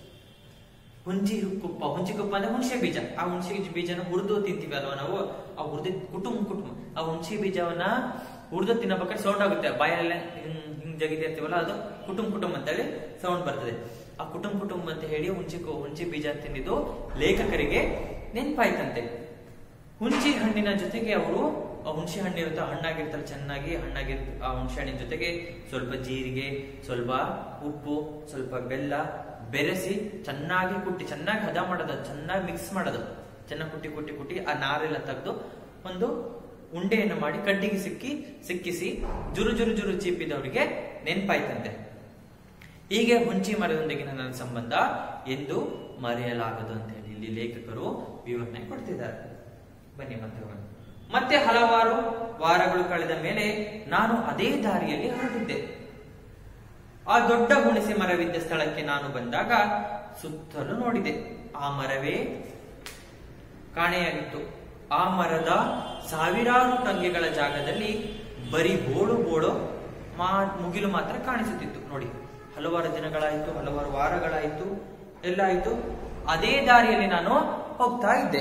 ಹುಂಚಿ ಕುಪ್ಪ ಹುಂಚಿ ಕುಪ್ಪ ಅಂದ್ರೆ ಹುಣಸೆ ಬೀಜ ಆ ಹುಣಸೆ ಬೀಜನ ಹುರಿದು ತಿಂತೀವಿ ಅಲ್ವಾ ನಾವು ಆ ಹುರಿದ ಕುಟುಂಬ ಕುಟುಂಬ ಆ ಹುಣಸೆ ಬೀಜವನ್ನ ಹುರಿದು ತಿನ್ನಬೇಕಾದ್ರೆ ಸೌಂಡ್ ಆಗುತ್ತೆ ಬಾಯಲ್ಲೆಲ್ಲ ಹಿಂಗ್ ಹಿಂಗ್ ಜಗಿದಿರ್ತೀವಲ್ಲ ಅದು ಕುಟುಂಬ ಕುಟುಂಬ ಅಂತ ಹೇಳಿ ಸೌಂಡ್ ಬರ್ತದೆ ಆ ಕುಟುಂಬ ಕುಟುಂಬ ಅಂತ ಹೇಳಿ ಹುಂಚಿ ಕು- ಹುಂಚಿ ಬೀಜ ತಿಂದಿದ್ದು ಲೇಖಕರಿಗೆ ನೆನ್ಪಾಯ್ತಂತೆ ಹುಣಸೆ ಹಣ್ಣಿನ ಜೊತೆಗೆ ಅವರು ಆ ಹುಣಸೆ ಹಣ್ಣು ಇರುತ್ತೆ ಹಣ್ಣಾಗಿರ್ತಾರೆ ಚೆನ್ನಾಗಿ ಹಣ್ಣಾಗಿರ್ ಆ ಹುಣಸೆ ಹಣ್ಣಿನ ಜೊತೆಗೆ ಸ್ವಲ್ಪ ಜೀರಿಗೆ ಸ್ವಲ್ಪ ಉಪ್ಪು ಸ್ವಲ್ಪ ಬೆಲ್ಲ ಬೆರೆಸಿ ಚೆನ್ನಾಗಿ ಕುಟ್ಟಿ ಚೆನ್ನಾಗಿ ಹದ ಮಾಡೋದು ಚೆನ್ನಾಗಿ ಮಿಕ್ಸ್ ಮಾಡೋದು ಚೆನ್ನಾಗಿ ಕುಟ್ಟಿ ಕುಟ್ಟಿ ಕುಟ್ಟಿ ಆ ನಾರೆಲ್ಲ ತೆಗೆದು ಒಂದು ಉಂಡೆಯನ್ನು ಮಾಡಿ ಕಡ್ಡಿಗೆ ಸಿಕ್ಕಿ ಸಿಕ್ಕಿಸಿ ಜುರು ಜುರು ಜುರು ಚೀಪಿದವರಿಗೆ ನೆನ್ಪಾಯ್ತಂತೆ ಹೀಗೆ ಹುಂಚಿ ಮರದೊಂದಿಗಿನ ನನ್ನ ಸಂಬಂಧ ಎಂದು ಮರೆಯಲಾಗದು ಅಂತ ಹೇಳಿ ಇಲ್ಲಿ ಲೇಖಕರು ವಿವರಣೆ ಕೊಡ್ತಿದ್ದಾರೆ ಬನ್ನಿ ಮತ್ತೆ ಹೋಗೋಣ ಮತ್ತೆ ಹಲವಾರು ವಾರಗಳು ಕಳೆದ ಮೇಲೆ ನಾನು ಅದೇ ದಾರಿಯಲ್ಲಿ ಹೊರಟಿದ್ದೆ ಆ ದೊಡ್ಡ ಹುಣಸೆ ಮರವಿದ್ದ ಸ್ಥಳಕ್ಕೆ ನಾನು ಬಂದಾಗ ಸುತ್ತಲೂ ನೋಡಿದೆ ಆ ಮರವೇ ಕಾಣೆಯಾಗಿತ್ತು ಆ ಮರದ ಸಾವಿರಾರು ಟಂಗೆಗಳ ಜಾಗದಲ್ಲಿ ಬರೀ ಬೋಳು ಬೋಳು ಮಾ ಮುಗಿಲು ಮಾತ್ರ ಕಾಣಿಸುತ್ತಿತ್ತು ನೋಡಿ ಹಲವಾರು ದಿನಗಳಾಯಿತು ಹಲವಾರು ವಾರಗಳಾಯಿತು ಎಲ್ಲ ಆಯ್ತು ಅದೇ ದಾರಿಯಲ್ಲಿ ನಾನು ಹೋಗ್ತಾ ಇದ್ದೆ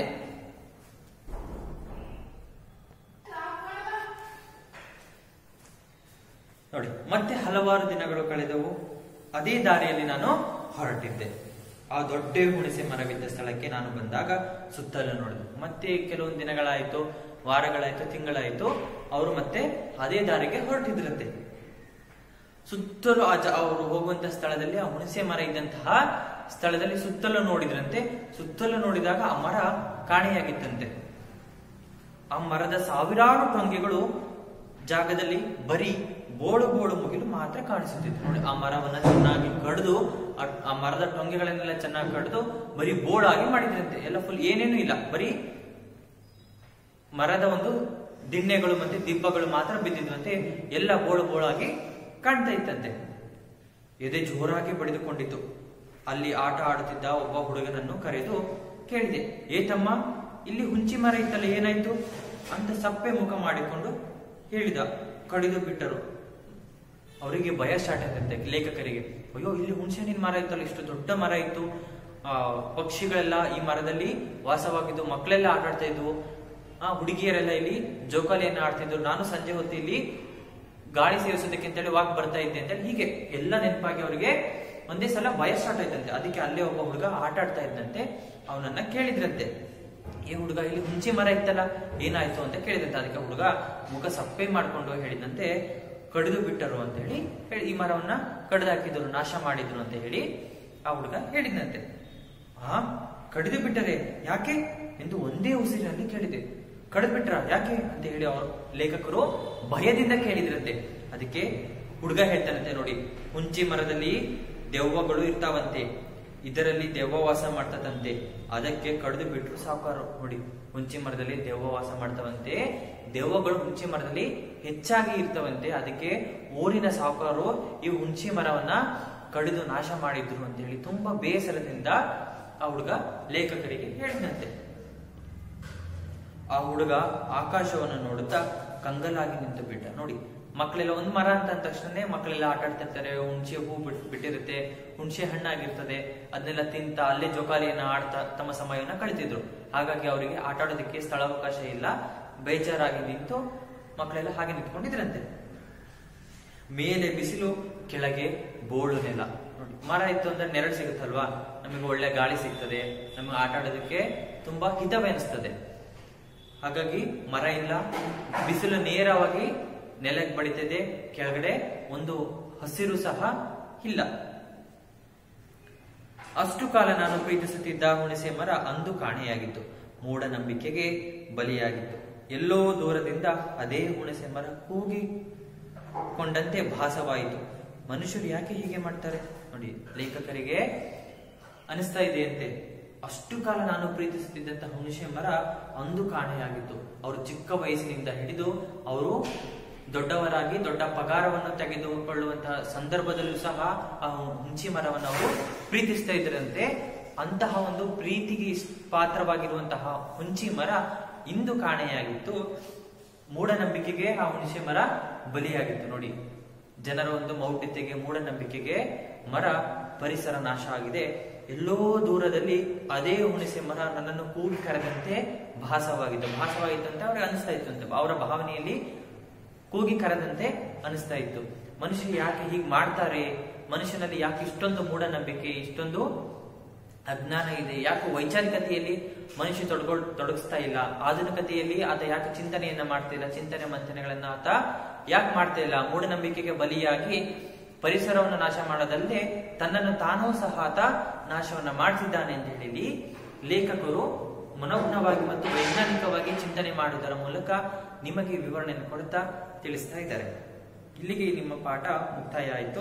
ನೋಡಿ ಮತ್ತೆ ಹಲವಾರು ದಿನಗಳು ಕಳೆದವು ಅದೇ ದಾರಿಯಲ್ಲಿ ನಾನು ಹೊರಟಿದ್ದೆ ಆ ದೊಡ್ಡ ಹುಣಸೆ ಮರವಿದ್ದ ಸ್ಥಳಕ್ಕೆ ನಾನು ಬಂದಾಗ ಸುತ್ತಲೂ ನೋಡಿದೆ ಮತ್ತೆ ಕೆಲವೊಂದು ದಿನಗಳಾಯ್ತು ವಾರಗಳಾಯ್ತು ತಿಂಗಳಾಯ್ತು ಅವರು ಮತ್ತೆ ಅದೇ ದಾರಿಗೆ ಹೊರಟಿದ್ರಂತೆ ಸುತ್ತಲೂ ಆ ಜ- ಅವರು ಹೋಗುವಂತ ಸ್ಥಳದಲ್ಲಿ ಆ ಹುಣಸೆ ಮರ ಇದ್ದಂತಹ ಸ್ಥಳದಲ್ಲಿ ಸುತ್ತಲೂ ನೋಡಿದ್ರಂತೆ ಸುತ್ತಲೂ ನೋಡಿದಾಗ ಆ ಮರ ಕಾಣೆಯಾಗಿತ್ತಂತೆ ಆ ಮರದ ಸಾವಿರಾರು ಟೊಂಗೆಗಳು ಜಾಗದಲ್ಲಿ ಬರೀ ಬೋಳು ಬೋಳು ಮುಗಿಲು ಮಾತ್ರ ಕಾಣಿಸುತ್ತಿತ್ತು ನೋಡಿ ಆ ಮರವನ್ನ ಚೆನ್ನಾಗಿ ಕಡಿದು ಆ- ಆ ಮರದ ಟೊಂಗೆಗಳನ್ನೆಲ್ಲ ಚೆನ್ನಾಗಿ ಕಡಿದು ಬರೀ ಬೋಳಾಗಿ ಮಾಡಿದ್ರಂತೆ ಎಲ್ಲ ಫುಲ್ ಏನೇನು ಇಲ್ಲ ಬರೀ ಮರದ ಒಂದು ದಿಣ್ಣೆಗಳು ಮತ್ತೆ ದಿಬ್ಬಗಳು ಮಾತ್ರ ಬಿದ್ದಿದ್ವಂತೆ ಎಲ್ಲ ಬೋಳು ಬೋಳಾಗಿ ಕಾಣ್ತಾ ಇತ್ತಂತೆ ಎದೆ ಜೋರಾಗಿ ಬಡಿದುಕೊಂಡಿತು ಅಲ್ಲಿ ಆಟ ಆಡುತ್ತಿದ್ದ ಒಬ್ಬ ಹುಡುಗನನ್ನು ಕರೆದು ಕೇಳಿದೆ ಏ ತಮ್ಮ ಇಲ್ಲಿ ಹುಂಚಿ ಮರ ಇತ್ತಲ್ಲ ಏನಾಯ್ತು ಅಂತ ಸಪ್ಪೆ ಮುಖ ಮಾಡಿಕೊಂಡು ಹೇಳಿದ ಕಡಿದು ಬಿಟ್ಟರು ಅವರಿಗೆ ಭಯ ಸ್ಟಾರ್ಟ್ ಆಗುತ್ತೆ ಲೇಖಕರಿಗೆ ಅಯ್ಯೋ ಇಲ್ಲಿ ಹುಣಸೆ ಹಣ್ಣಿನ ಮರ ಇತ್ತಲ್ಲ ಇಷ್ಟು ದೊಡ್ಡ ಮರ ಇತ್ತು ಆ ಪಕ್ಷಿಗಳೆಲ್ಲ ಈ ಮರದಲ್ಲಿ ವಾಸವಾಗಿದ್ದು ಮಕ್ಕಳೆಲ್ಲ ಆಟ ಆಡ್ತಾ ಇದ್ವು ಆ ಹುಡುಗಿಯರೆಲ್ಲ ಇಲ್ಲಿ ಜೋಕಾಲಿಯನ್ನ ಆಡ್ತಿದ್ರು ನಾನು ಸಂಜೆ ಹೊತ್ತು ಇಲ್ಲಿ ಗಾಳಿ ಸೇರಿಸೋದಕ್ಕೆ ಅಂತೇಳಿ ವಾಕ್ ಬರ್ತಾ ಇದ್ದೆ ಅಂತೇಳಿ ಹೀಗೆ ಎಲ್ಲ ನೆನಪಾಗಿ ಅವರಿಗೆ ಒಂದೇ ಸಲ ಭಯ ಸ್ಟಾರ್ಟ್ ಆಯ್ತಂತೆ ಅದಕ್ಕೆ ಅಲ್ಲೇ ಒಬ್ಬ ಹುಡುಗ ಆಟ ಆಡ್ತಾ ಇದ್ದಂತೆ ಅವನನ್ನ ಕೇಳಿದ್ರಂತೆ ಏ ಹುಡುಗ ಇಲ್ಲಿ ಹುಂಚಿ ಮರ ಇತ್ತಲ್ಲ ಏನಾಯ್ತು ಅಂತ ಕೇಳಿದಂತೆ ಅದಕ್ಕೆ ಹುಡುಗ ಮುಖ ಸಪ್ಪೆ ಮಾಡ್ಕೊಂಡು ಹೇಳಿದಂತೆ ಕಡಿದು ಬಿಟ್ಟರು ಅಂತ ಹೇಳಿ ಹೇಳಿ ಈ ಮರವನ್ನ ಕಡಿದು ಹಾಕಿದ್ರು ನಾಶ ಮಾಡಿದ್ರು ಅಂತ ಹೇಳಿ ಆ ಹುಡುಗ ಹೇಳಿದಂತೆ ಆ ಕಡಿದು ಬಿಟ್ಟರೆ ಯಾಕೆ ಎಂದು ಒಂದೇ ಉಸಿರಿನಲ್ಲಿ ಕೇಳಿದೆ ಕಡಿದು ಬಿಟ್ರ ಯಾಕೆ ಅಂತ ಹೇಳಿ ಅವರು ಲೇಖಕರು ಭಯದಿಂದ ಕೇಳಿದ್ರಂತೆ ಅದಕ್ಕೆ ಹುಡುಗ ಹೇಳ್ತಾನಂತೆ ನೋಡಿ ಹುಂಚಿ ಮರದಲ್ಲಿ ದೆವ್ವಗಳು ಇರ್ತಾವಂತೆ ಇದರಲ್ಲಿ ದೆವ್ವ ವಾಸ ಮಾಡ್ತದಂತೆ ಅದಕ್ಕೆ ಕಡಿದು ಬಿಟ್ರು ಸಾವುಕಾರು ನೋಡಿ ಹುಂಚಿ ಮರದಲ್ಲಿ ದೆವ್ವ ವಾಸ ಮಾಡ್ತಾವಂತೆ ದೆವ್ವಗಳು ಹುಂಚಿ ಮರದಲ್ಲಿ ಹೆಚ್ಚಾಗಿ ಇರ್ತವಂತೆ ಅದಕ್ಕೆ ಊರಿನ ಸಾವುಕಾರು ಈ ಹುಂಚಿ ಮರವನ್ನ ಕಡಿದು ನಾಶ ಮಾಡಿದ್ರು ಅಂತ ಹೇಳಿ ತುಂಬಾ ಬೇಸರದಿಂದ ಆ ಹುಡುಗ ಲೇಖಕರಿಗೆ ಹೇಳಿದಂತೆ ಆ ಹುಡುಗ ಆಕಾಶವನ್ನು ನೋಡುತ್ತಾ ಕಂಗಲಾಗಿ ನಿಂತು ಬಿಟ್ಟ ನೋಡಿ ಮಕ್ಕಳೆಲ್ಲ ಒಂದ್ ಮರ ಅಂತ ಅಂದ ತಕ್ಷಣ ಮಕ್ಕಳೆಲ್ಲ ಆಟ ಆಡ್ತಿರ್ತಾರೆ ಹುಣಸೆ ಹೂ ಬಿಟ್ ಬಿಟ್ಟಿರುತ್ತೆ ಹುಣಸೆ ಹಣ್ಣಾಗಿರ್ತದೆ ಅದನ್ನೆಲ್ಲ ತಿಂತ ಅಲ್ಲೇ ಜೋಕಾಲಿಯನ್ನ ಆಡ್ತಾ ತಮ್ಮ ಸಮಯವನ್ನ ಕಳಿತಿದ್ರು ಹಾಗಾಗಿ ಅವರಿಗೆ ಆಟ ಆಡೋದಕ್ಕೆ ಸ್ಥಳಾವಕಾಶ ಇಲ್ಲ ಬೇಜಾರಾಗಿ ನಿಂತು ಮಕ್ಕಳೆಲ್ಲ ಹಾಗೆ ನಿಂತ್ಕೊಂಡಿದ್ರಂತೆ ಮೇಲೆ ಬಿಸಿಲು ಕೆಳಗೆ ಬೋಳು ನೆಲ ನೋಡಿ ಮರ ಇತ್ತು ಅಂದ್ರೆ ನೆರಳು ಸಿಗುತ್ತಲ್ವಾ ನಮಗೆ ಒಳ್ಳೆ ಗಾಳಿ ಸಿಗ್ತದೆ ನಮಗೆ ಆಟ ಆಡೋದಕ್ಕೆ ತುಂಬಾ ಹಿತವೆನಿಸ್ತದೆ ಹಾಗಾಗಿ ಮರ ಇಲ್ಲ ಬಿಸಿಲು ನೇರವಾಗಿ ನೆಲಕ್ಕೆ ಬಡಿತದೆ ಕೆಳಗಡೆ ಒಂದು ಹಸಿರು ಸಹ ಇಲ್ಲ ಅಷ್ಟು ಕಾಲ ನಾನು ಪ್ರೀತಿಸುತ್ತಿದ್ದ ಹುಣಸೆ ಮರ ಅಂದು ಕಾಣೆಯಾಗಿತ್ತು ಮೂಢನಂಬಿಕೆಗೆ ಬಲಿಯಾಗಿತ್ತು ಎಲ್ಲೋ ದೂರದಿಂದ ಅದೇ ಹುಣಸೆ ಮರ ಕೂಗಿ ಕೊಂಡಂತೆ ಭಾಸವಾಯಿತು ಮನುಷ್ಯರು ಯಾಕೆ ಹೀಗೆ ಮಾಡ್ತಾರೆ ನೋಡಿ ಲೇಖಕರಿಗೆ ಅನಿಸ್ತಾ ಇದೆಯಂತೆ ಅಷ್ಟು ಕಾಲ ನಾನು ಪ್ರೀತಿಸುತ್ತಿದ್ದಂತಹ ಹುಣಸೆ ಮರ ಅಂದು ಕಾಣೆಯಾಗಿತ್ತು ಅವರು ಚಿಕ್ಕ ವಯಸ್ಸಿನಿಂದ ಹಿಡಿದು ಅವರು ದೊಡ್ಡವರಾಗಿ ದೊಡ್ಡ ಪಗಾರವನ್ನು ತೆಗೆದುಕೊಳ್ಳುವಂತಹ ಸಂದರ್ಭದಲ್ಲೂ ಸಹ ಆ ಹುಂಚಿ ಮರವನ್ನು ಅವರು ಪ್ರೀತಿಸ್ತಾ ಇದ್ರಂತೆ ಅಂತಹ ಒಂದು ಪ್ರೀತಿಗೆ ಇಸ್- ಪಾತ್ರವಾಗಿರುವಂತಹ ಹುಂಚಿ ಮರ ಇಂದು ಕಾಣೆಯಾಗಿತ್ತು ಮೂಢನಂಬಿಕೆಗೆ ಆ ಹುಣಸೆ ಮರ ಬಲಿಯಾಗಿತ್ತು ನೋಡಿ ಜನರ ಒಂದು ಮೌಢ್ಯತೆಗೆ ಮೂಢನಂಬಿಕೆಗೆ ಮರ ಪರಿಸರ ನಾಶ ಆಗಿದೆ ಎಲ್ಲೋ ದೂರದಲ್ಲಿ ಅದೇ ಹುಣಸೆ ಮರ ನನ್ನನ್ನು ಕೂಗಿ ಕರೆದಂತೆ ಭಾಸವಾಗಿತ್ತು ಭಾಸವಾಗಿತ್ತು ಅಂತ ಅವ್ರಿಗೆ ಅನಿಸ್ತಾ ಇತ್ತು ಅಂತ ಅವರ ಭಾವನೆಯಲ್ಲಿ ಕೂಗಿ ಕರೆದಂತೆ ಅನಿಸ್ತಾ ಇತ್ತು ಮನುಷ್ಯರು ಯಾಕೆ ಹೀಗೆ ಮಾಡ್ತಾರೆ ಮನುಷ್ಯನಲ್ಲಿ ಯಾಕೆ ಇಷ್ಟೊಂದು ಮೂಢನಂಬಿಕೆ ಇಷ್ಟೊಂದು ಅಜ್ಞಾನ ಇದೆ ಯಾಕೆ ವೈಚಾರಿಕತೆಯಲ್ಲಿ ಮನುಷ್ಯ ತೊಡಗೊಳ್ ತೊಡಗಿಸ್ತಾ ಇಲ್ಲ ಆಧುನಿಕತೆಯಲ್ಲಿ ಆತ ಯಾಕೆ ಚಿಂತನೆಯನ್ನ ಮಾಡ್ತಿಲ್ಲ ಚಿಂತನೆ ಮಂಥನೆಗಳನ್ನ ಆತ ಯಾಕೆ ಮಾಡ್ತಾ ಇಲ್ಲ ಮೂಢನಂಬಿಕೆಗೆ ಬಲಿಯಾಗಿ ಪರಿಸರವನ್ನು ನಾಶ ಮಾಡೋದಲ್ಲದೆ ತನ್ನನ್ನು ತಾನೂ ಸಹ ಆತ ನಾಶವನ್ನ ಮಾಡ್ತಿದ್ದಾನೆ ಅಂತ ಹೇಳಿ ಲೇಖಕರು ಮನೋಜ್ಞವಾಗಿ ಮತ್ತು ವೈಜ್ಞಾನಿಕವಾಗಿ ಚಿಂತನೆ ಮಾಡುವುದರ ಮೂಲಕ ನಿಮಗೆ ವಿವರಣೆಯನ್ನು ಕೊಡ್ತಾ ತಿಳಿಸ್ತಾ ಇದ್ದಾರೆ ಇಲ್ಲಿಗೆ ನಿಮ್ಮ ಪಾಠ ಮುಕ್ತಾಯ ಆಯಿತು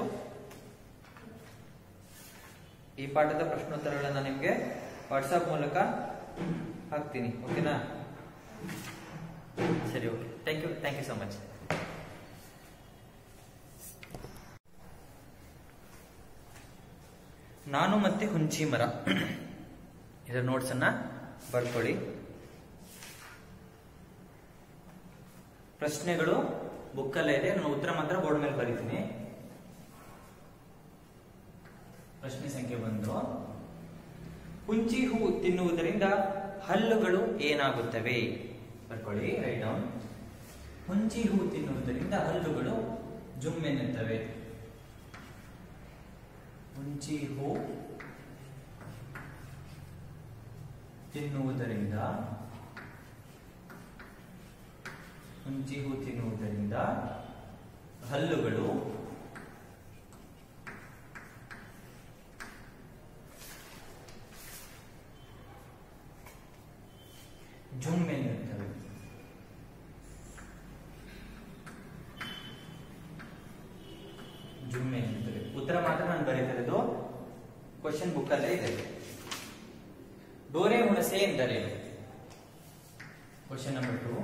ಈ ಪಾಠದ ಪ್ರಶ್ನೋತ್ತರಗಳನ್ನ ನಿಮಗೆ ವಾಟ್ಸಪ್ ಮೂಲಕ ಹಾಕ್ತೀನಿ ಓಕೆನಾ ಸರಿ okay thank you thank you so much ನಾನು ಮತ್ತೆ ಹುಂಚಿ ಮರ ಇದರ ನೋಟ್ಸ್ ಅನ್ನ ಬರ್ಕೊಳ್ಳಿ ಪ್ರಶ್ನೆಗಳು ಬುಕ್ಕಲ್ಲೇ ಇದೆ ನಾನು ಉತ್ತರ ಮಾತ್ರ ಬೋರ್ಡ್ ಮೇಲೆ ಬರೀತೀನಿ ಪ್ರಶ್ನೆ ಸಂಖ್ಯೆ ಒಂದು ಹುಂಚಿ ಹೂ ತಿನ್ನುವುದರಿಂದ ಹಲ್ಲುಗಳು ಏನಾಗುತ್ತವೆ ಬರ್ಕೊಳ್ಳಿ ರೈಟ್ ಡೌನ್ ಹುಂಚಿ ಹೂ ತಿನ್ನುವುದರಿಂದ ಹಲ್ಲುಗಳು ಜುಮ್ಮೆನ್ನುತ್ತವೆ ಹುಂಚಿ ಹೂ ತಿನ್ನುವುದರಿಂದ ಹುಂಚಿ ಹೂ ತಿನ್ನುವುದರಿಂದ ಹಲ್ಲುಗಳು ಜುಮ್ಮೆನ್ನುತ್ತವೆ ಜುಮ್ಮೆನ್ನುತ್ತವೆ ಉತ್ತರ ಮಾತ್ರ ನಾನು ಬರೀತಿರೋದು ಕ್ವಶನ್ ಬುಕ್ ಅಲ್ಲೇ ಇದೆ ಡೋರೆ ಹುಣಸೆ ಎಂದರೇನು ಕ್ವಶನ್ ನಂಬರ್ ಟು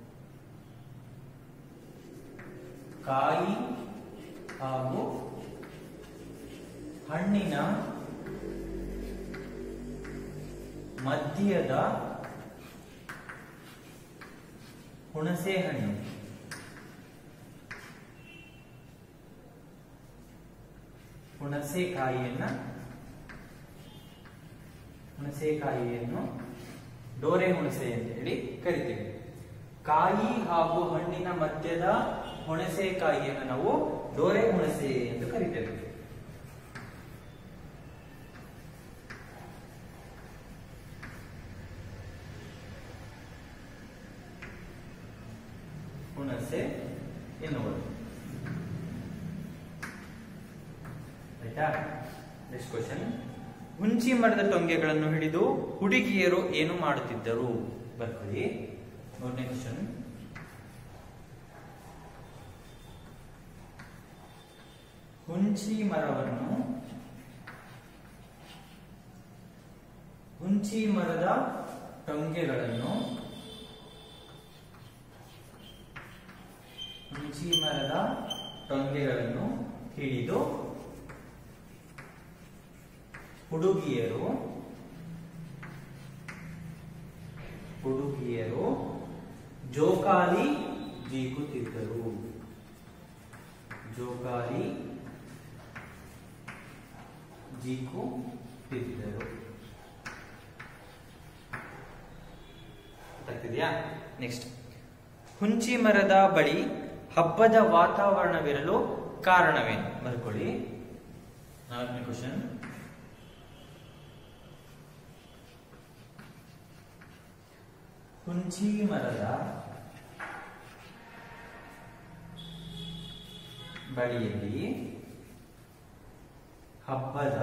ಕಾಯಿ ಹಾಗೂ ಹಣ್ಣಿನ ಮಧ್ಯದ ಹುಣಸೆ ಹಣ್ಣು ಹುಣಸೆಕಾಯಿಯನ್ನ ಹುಣಸೆಕಾಯಿಯನ್ನು ಡೋರೆ ಹುಣಸೆ ಅಂತ ಹೇಳಿ ಕರಿತೀವಿ ಕಾಯಿ ಹಾಗೂ ಹಣ್ಣಿನ ಮಧ್ಯದ ಹುಣಸೆಕಾಯಿಯನ್ನು ನಾವು ಡೋರೆ ಹುಣಸೆ ಎಂದು ಕರಿತೇವೆ ಹುಣಸೆ ಎನ್ನುವುದು ಆಯ್ತಾ ನೆಕ್ಸ್ಟ್ ಕ್ವಶನ್ ಹುಂಚಿ ಮರದ ಟೊಂಗೆಗಳನ್ನು ಹಿಡಿದು ಹುಡುಗಿಯರು ಏನು ಮಾಡುತ್ತಿದ್ದರು ಬರ್ಕೊಳ್ಳಿ ಮೂರನೇ ಕ್ವಶನ್ ಹುಂಚಿ ಮರವನ್ನು ಹುಂಚಿ ಮರದ ಟೊಂಗೆಗಳನ್ನು ಹುಂಚಿ ಮರದ ಟೊಂಗೆಗಳನ್ನು ಹಿಡಿದು ಹುಡುಗಿಯರು ಹುಡುಗಿಯರು ಜೋಕಾಲಿ ಜೀಕುತ್ತಿದ್ದರು ಜೋಕಾಲಿ ಜೀಕುತ್ತಿದ್ದರು ಗೊತ್ತಾಗ್ತಿದ್ಯಾ ನೆಕ್ಸ್ಟ್ ಹುಂಚಿ ಮರದ ಬಳಿ ಹಬ್ಬದ ವಾತಾವರಣವಿರಲು ಕಾರಣವೇನು ಬರ್ಕೊಳ್ಳಿ ನಾಲ್ಕನೇ ಕ್ವಶನ್ ಹುಂಚಿ ಮರದ ಬಳಿಯಲ್ಲಿ ಹಬ್ಬದ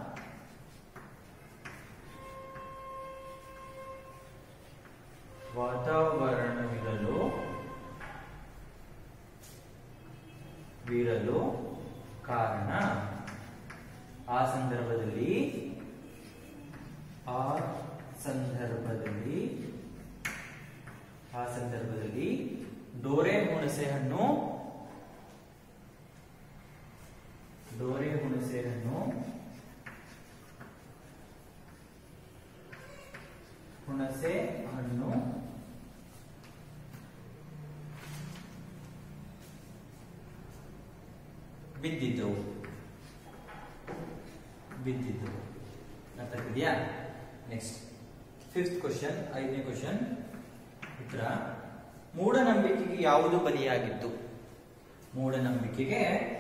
ವಾತಾವರಣವಿರಲು ಬೀರಲು ಕಾರಣ ಆ ಸಂದರ್ಭದಲ್ಲಿ ಆ ಸಂದರ್ಭದಲ್ಲಿ ಆ ಸಂದರ್ಭದಲ್ಲಿ ಡೋರೆ ಹುಣಸೆ ಹಣ್ಣು ಡೋರೆ ಹುಣಸೆ ಹಣ್ಣು ಹುಣಸೆ ಹಣ್ಣು ಬಿದ್ದಿದ್ದವು ಬಿದ್ದಿದ್ದವು ಅರ್ಥ ಆಗ್ತಿದ್ಯಾ ನೆಕ್ಸ್ಟ್ ಫಿಫ್ತ್ ಕ್ವಶನ್ ಐದನೇ ಕ್ವಶನ್ ಉತ್ತರ ಮೂಢನಂಬಿಕೆಗೆ ಯಾವುದು ಬಲಿಯಾಗಿತ್ತು ಮೂಢನಂಬಿಕೆಗೆ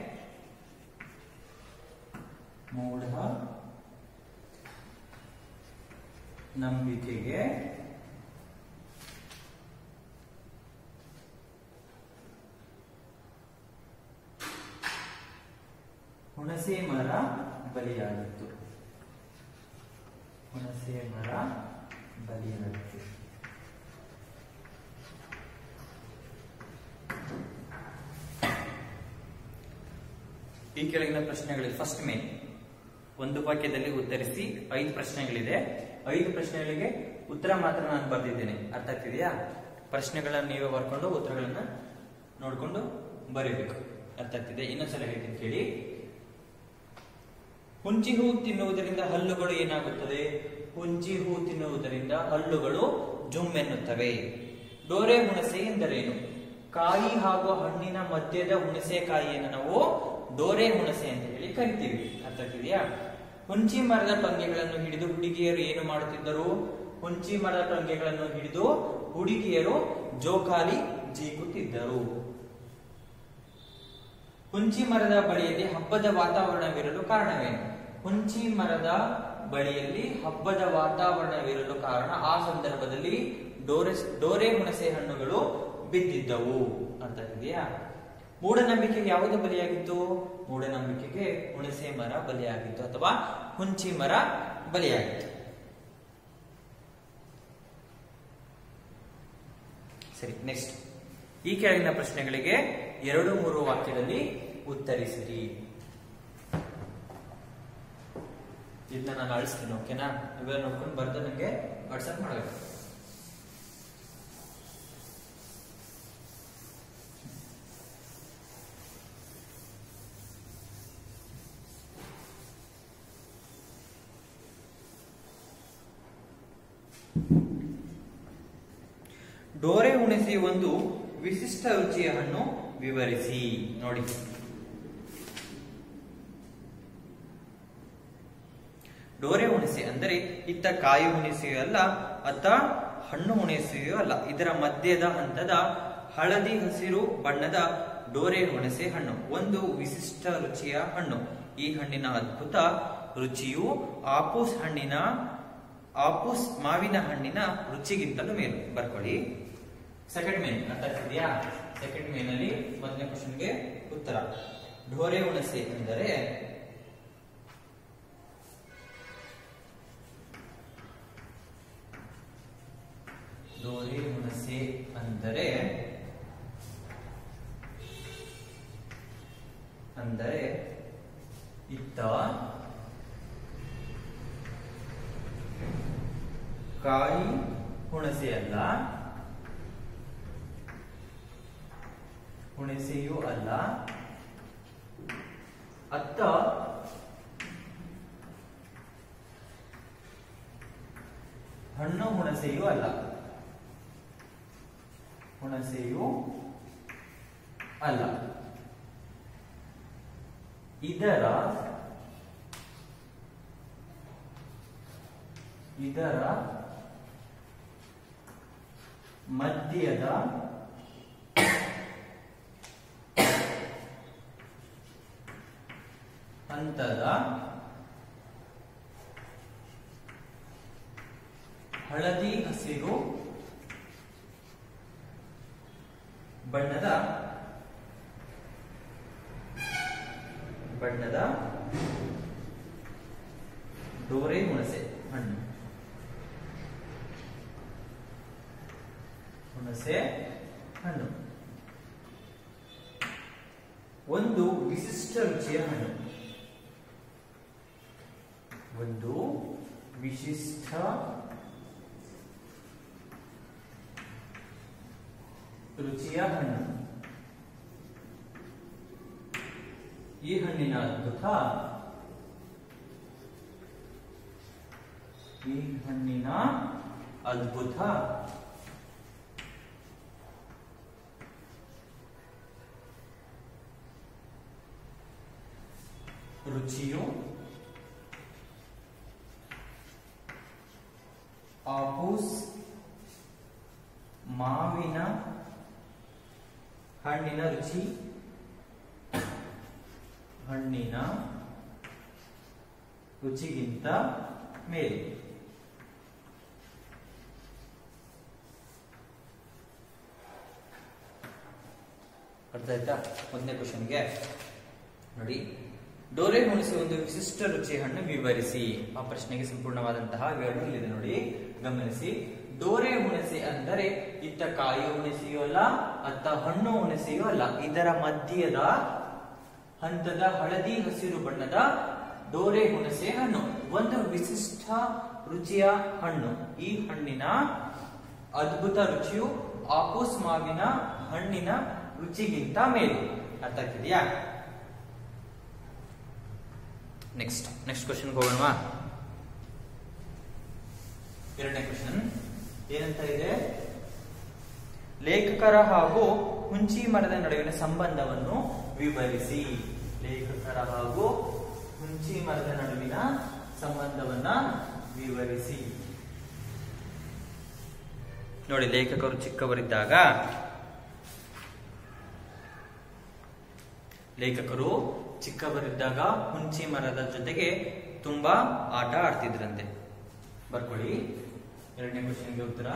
ಮೂಢ ನಂಬಿಕೆಗೆ ಹುಣಸೆ ಮರ ಬಲಿಯಾಗಿತ್ತು ಹುಣಸೆ ಮರ ಬಲಿಯಾಗಿತ್ತು ಈ ಕೆಳಗಿನ ಪ್ರಶ್ನೆಗಳಲ್ಲಿ ಫಸ್ಟ್ ಮೇ ಒಂದು ವಾಕ್ಯದಲ್ಲಿ ಉತ್ತರಿಸಿ ಐದು ಪ್ರಶ್ನೆಗಳಿದೆ ಐದು ಪ್ರಶ್ನೆಗಳಿಗೆ ಉತ್ತರ ಮಾತ್ರ ನಾನು ಬರೆದಿದ್ದೇನೆ ಅರ್ಥ ಆಗ್ತಿದೆಯಾ ಪ್ರಶ್ನೆಗಳನ್ನ ನೀವೇ ಬರ್ಕೊಂಡು ಉತ್ತರಗಳನ್ನ ನೋಡ್ಕೊಂಡು ಬರೀಬೇಕು ಅರ್ಥ ಆಗ್ತಿದೆ ಇನ್ನೊಂದ್ಸಲ ಹೇಳ್ತೀನಿ ಕೇಳಿ ಹುಂಚಿ ಹೂ ತಿನ್ನುವುದರಿಂದ ಹಲ್ಲುಗಳು ಏನಾಗುತ್ತದೆ ಹುಂಚಿ ಹೂ ತಿನ್ನುವುದರಿಂದ ಹಲ್ಲುಗಳು ಜುಮ್ಮೆನ್ನುತ್ತವೆ ಡೋರೆ ಹುಣಸೆ ಎಂದರೇನು ಕಾಯಿ ಹಾಗೂ ಹಣ್ಣಿನ ಮಧ್ಯದ ಹುಣಸೆ ಕಾಯಿಯನ್ನು ನಾವು ಡೋರೆ ಹುಣಸೆ ಅಂತ ಹೇಳಿ ಕರಿತೀವಿ ಅರ್ಥ ಆಗ್ತಿದೆಯಾ ಹುಂಚಿ ಮರದ ಟೊಂಗೆಗಳನ್ನು ಹಿಡಿದು ಹುಡುಗಿಯರು ಏನು ಮಾಡುತ್ತಿದ್ದರು ಹುಂಚಿ ಮರದ ಟೊಂಗೆಗಳನ್ನು ಹಿಡಿದು ಹುಡುಗಿಯರು ಜೋಕಾಲಿ ಜೀಗುತ್ತಿದ್ದರು ಹುಂಚಿ ಮರದ ಬಳಿಯಲ್ಲಿ ಹಬ್ಬದ ವಾತಾವರಣವಿರಲು ಕಾರಣವೇನು ಹುಂಚಿ ಮರದ ಬಳಿಯಲ್ಲಿ ಹಬ್ಬದ ವಾತಾವರಣವಿರಲು ಕಾರಣ ಆ ಸಂದರ್ಭದಲ್ಲಿ ಡೋರೆ ಡೋರೆ ಹುಣಸೆ ಹಣ್ಣುಗಳು ಬಿದ್ದಿದ್ದವು ಅರ್ಥ ಇದೆಯಾ ಮೂಢನಂಬಿಕೆಗೆ ಯಾವುದು ಬಲಿಯಾಗಿತ್ತು ಮೂಢನಂಬಿಕೆಗೆ ಹುಣಸೆ ಮರ ಬಲಿಯಾಗಿತ್ತು ಅಥವಾ ಹುಂಚಿ ಮರ ಬಲಿಯಾಗಿತ್ತು ಸರಿ ನೆಕ್ಸ್ಟ್ ಈ ಕೆಳಗಿನ ಪ್ರಶ್ನೆಗಳಿಗೆ ಎರಡು ಮೂರು ವಾಕ್ಯದಲ್ಲಿ ಉತ್ತರಿಸಿರಿ ಇದನ್ನ ನಾನು ಅಳಿಸ್ತೀನಿ ಓಕೆನಾ ಇವೆಲ್ಲ ನೋಡ್ಕೊಂಡು ಬರ್ದು ನನಗೆ ವಾಟ್ಸಪ್ ಮಾಡಬೇಕು ಡೋರೆ ಹುಣಸೆ ಒಂದು ವಿಶಿಷ್ಟ ರುಚಿಯ ಹಣ್ಣು ವಿವರಿಸಿ ನೋಡಿ ಡೋರೆ ಹುಣಸೆ ಅಂದರೆ ಇತ್ತ ಕಾಯಿ ಹುಣಸೆಯೂ ಅಲ್ಲ ಅತ್ತ ಹಣ್ಣು ಹುಣಸೆಯೂ ಅಲ್ಲ ಇದರ ಮಧ್ಯದ ಹಂತದ ಹಳದಿ ಹಸಿರು ಬಣ್ಣದ ಡೋರೆ ಹುಣಸೆ ಹಣ್ಣು ಒಂದು ವಿಶಿಷ್ಟ ರುಚಿಯ ಹಣ್ಣು ಈ ಹಣ್ಣಿನ ಅದ್ಭುತ ರುಚಿಯು ಆಪೂಸ್ ಹಣ್ಣಿನ ಆಪೂಸ್ ಮಾವಿನ ಹಣ್ಣಿನ ರುಚಿಗಿಂತಲೂ ಮೇಲು ಬರ್ಕೊಳ್ಳಿ ಸೆಕೆಂಡ್ ಮೇನ್ ಅರ್ಥ ಆಗ್ತಿದೆಯಾ ಸೆಕೆಂಡ್ ಮೇನ್ ಅಲ್ಲಿ ಮೊದಲನೇ ಕ್ವಶನ್ಗೆ ಉತ್ತರ ಢೋರೆ ಹುಣಸೆ ಎಂದರೆ ಡೋರೆ ಹುಣಸೆ ಅಂದರೆ ಅಂದರೆ ಇತ್ತ ಕಾಯಿ ಹುಣಸೆ ಅಲ್ಲ ಹುಣಸೆಯೂ ಅಲ್ಲ ಅತ್ತ ಹಣ್ಣು ಹುಣಸೆಯೂ ಅಲ್ಲ ಹುಣಸೆಯೂ ಅಲ್ಲ ಇದರ ಇದರ ಮಧ್ಯದ ಹಂತದ ಹಳದಿ ಹಸಿರು ಬಣ್ಣದ ಬಣ್ಣದ ಡೋರೆ ಹುಣಸೆ ಹಣ್ಣು ಹುಣಸೆ ಹಣ್ಣು ಒಂದು ವಿಶಿಷ್ಟ ರುಚಿಯ ಹಣ್ಣು ಒಂದು ವಿಶಿಷ್ಟ ರುಚಿಯ ಹಣ್ಣು ಈ ಹಣ್ಣಿನ ಅದ್ಭುತ ಈ ಹಣ್ಣಿನ ಅದ್ಭುತ ರುಚಿಯು ಆಪೂಸ್ ಮಾವಿನ ಹಣ್ಣಿನ ರುಚಿ ಹಣ್ಣಿನ ರುಚಿಗಿಂತ ಮೇಲೆ ಅರ್ಥ ಆಯ್ತಾ ಒಂದನೇ ಕ್ವಶನ್ಗೆ ನೋಡಿ ಡೋರೆ ಹುಣಸೆ ಒಂದು ವಿಶಿಷ್ಟ ರುಚಿ ಹಣ್ಣು ವಿವರಿಸಿ ಆ ಪ್ರಶ್ನೆಗೆ ಸಂಪೂರ್ಣವಾದಂತಹ ವಿವರಣೆ ಇಲ್ಲಿದೆ ನೋಡಿ ಗಮನಿಸಿ ಡೋರೆ ಹುಣಸೆ ಅಂದರೆ ಇತ್ತ ಕಾಯಿ ಹುಣಸೆಯೂ ಅಲ್ಲ ಅತ್ತ ಹಣ್ಣು ಹುಣಸೆಯೂ ಅಲ್ಲ ಇದರ ಮಧ್ಯದ ಹಂತದ ಹಳದಿ ಹಸಿರು ಬಣ್ಣದ ಡೋರೆ ಹುಣಸೆ ಹಣ್ಣು ಒಂದು ವಿಶಿಷ್ಟ ರುಚಿಯ ಹಣ್ಣು ಈ ಹಣ್ಣಿನ ಅದ್ಭುತ ರುಚಿಯು ಆಪೂಸ್ ಮಾವಿನ ಹಣ್ಣಿನ ರುಚಿಗಿಂತ ಮೇಲು ಅರ್ಥ ಆಗ್ತಿದ್ಯಾ ನೆಕ್ಸ್ಟ್ ನೆಕ್ಸ್ಟ್ ಕ್ವಶನ್ಗೆ ಹೋಗೋಣವಾ ಎರಡನೇ ಕ್ವಶನ್ ಏನಂತ ಇದೆ ಲೇಖಕರ ಹಾಗೂ ಹುಂಚಿ ಮರದ ನಡುವಿನ ಸಂಬಂಧವನ್ನು ವಿವರಿಸಿ ಲೇಖಕರ ಹಾಗೂ ಹುಂಚಿ ಮರದ ನಡುವಿನ ಸಂಬಂಧವನ್ನ ವಿವರಿಸಿ ನೋಡಿ ಲೇಖಕರು ಚಿಕ್ಕವರಿದ್ದಾಗ ಲೇಖಕರು ಚಿಕ್ಕವರಿದ್ದಾಗ ಹುಂಚಿ ಮರದ ಜೊತೆಗೆ ತುಂಬಾ ಆಟ ಆಡ್ತಿದ್ರಂತೆ ಬರ್ಕೊಳ್ಳಿ ಎರಡನೇ ಕ್ವಶನ್ಗೆ ಉತ್ತರ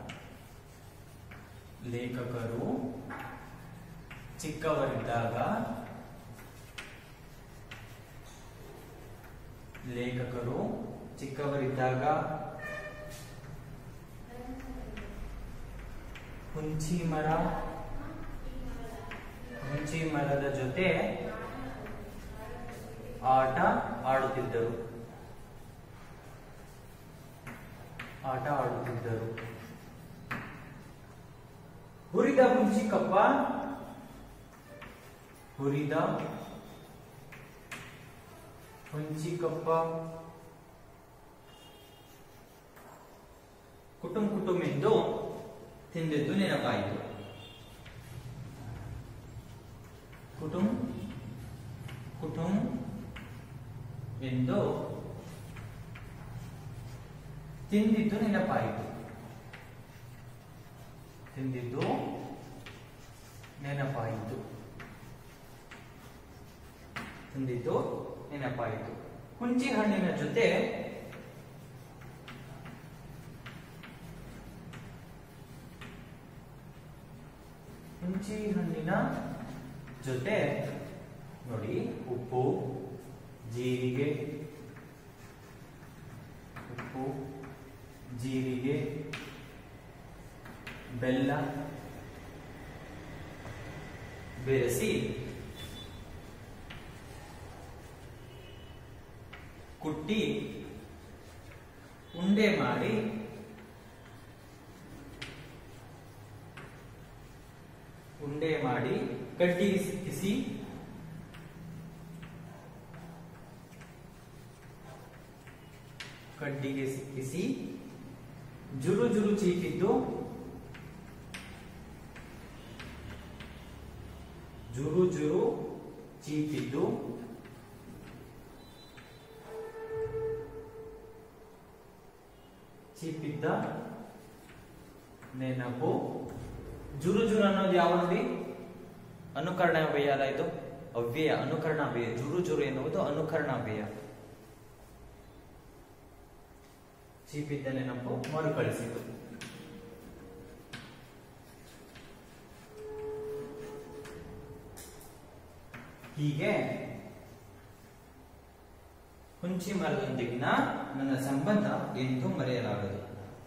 ಲೇಖಕರು ಚಿಕ್ಕವರಿದ್ದಾಗ ಲೇಖಕರು ಚಿಕ್ಕವರಿದ್ದಾಗ ಹುಂಚಿ ಮರ ಹುಂಚಿ ಮರದ ಜೊತೆ ಆಟ ಆಡುತ್ತಿದ್ದರು ಆಟ ಆಡುತ್ತಿದ್ದರು ಹುರಿದ ಹುಂಚಿ ಕಪ್ಪ ಹುರಿದ ಹುಂಚಿ ಕಪ್ಪ ಕುಟುಂಬ ಕುಟುಂಬ ಎಂದು ತಿಂದಿದ್ದು ನೆನಪಾಯಿತು ಕುಟುಂಬ ಕುಟುಂಬ ಎಂದು ತಿಂದಿದ್ದು ನೆನಪಾಯಿತು ತಿಂದಿದ್ದು ನೆನಪಾಯಿತು ತಿಂದಿದ್ದು ನೆನಪಾಯಿತು ಹುಂಚಿ ಹಣ್ಣಿನ ಜೊತೆ ಹುಂಚಿ ಹಣ್ಣಿನ ಜೊತೆ ನೋಡಿ ಉಪ್ಪು ಜೀರಿಗೆ ಉಪ್ಪು ಜೀರಿಗೆ ಬೆಲ್ಲ ಬೆರೆಸಿ ಕುಟ್ಟಿ ಉಂಡೆ ಮಾಡಿ ಉಂಡೆ ಮಾಡಿ ಕಡ್ಡಿಗೆ ಸಿಕ್ಕಿಸಿ ಕಡ್ಡಿಗೆ ಸಿಕ್ಕಿಸಿ ಜುರು ಜುರು ಚೀಕಿದ್ದು ಜುರು ಜುರು ಚೀಪಿದ್ದು ಚೀಪಿದ್ದ ನೆನಪು ಜುರು ಜುರು ಅನ್ನೋದು ಯಾವ ನೋಡಿ ಅನುಕರಣ ವ್ಯಯ ಅಲ್ಲ ಇದು ಅವ್ಯಯ ಅನುಕರಣ ವ್ಯಯ ಜುರು ಜುರು ಎನ್ನುವುದು ಅನುಕರಣ ವ್ಯಯ ಚೀಪಿದ್ದ ನೆನಪು ಮರುಕಳಿಸಿತು ಹೀಗೆ ಹುಂಚಿ ಮರದೊಂದಿಗಿನ ನನ್ನ ಸಂಬಂಧ ಎಂದು ಮರೆಯಲಾಗದು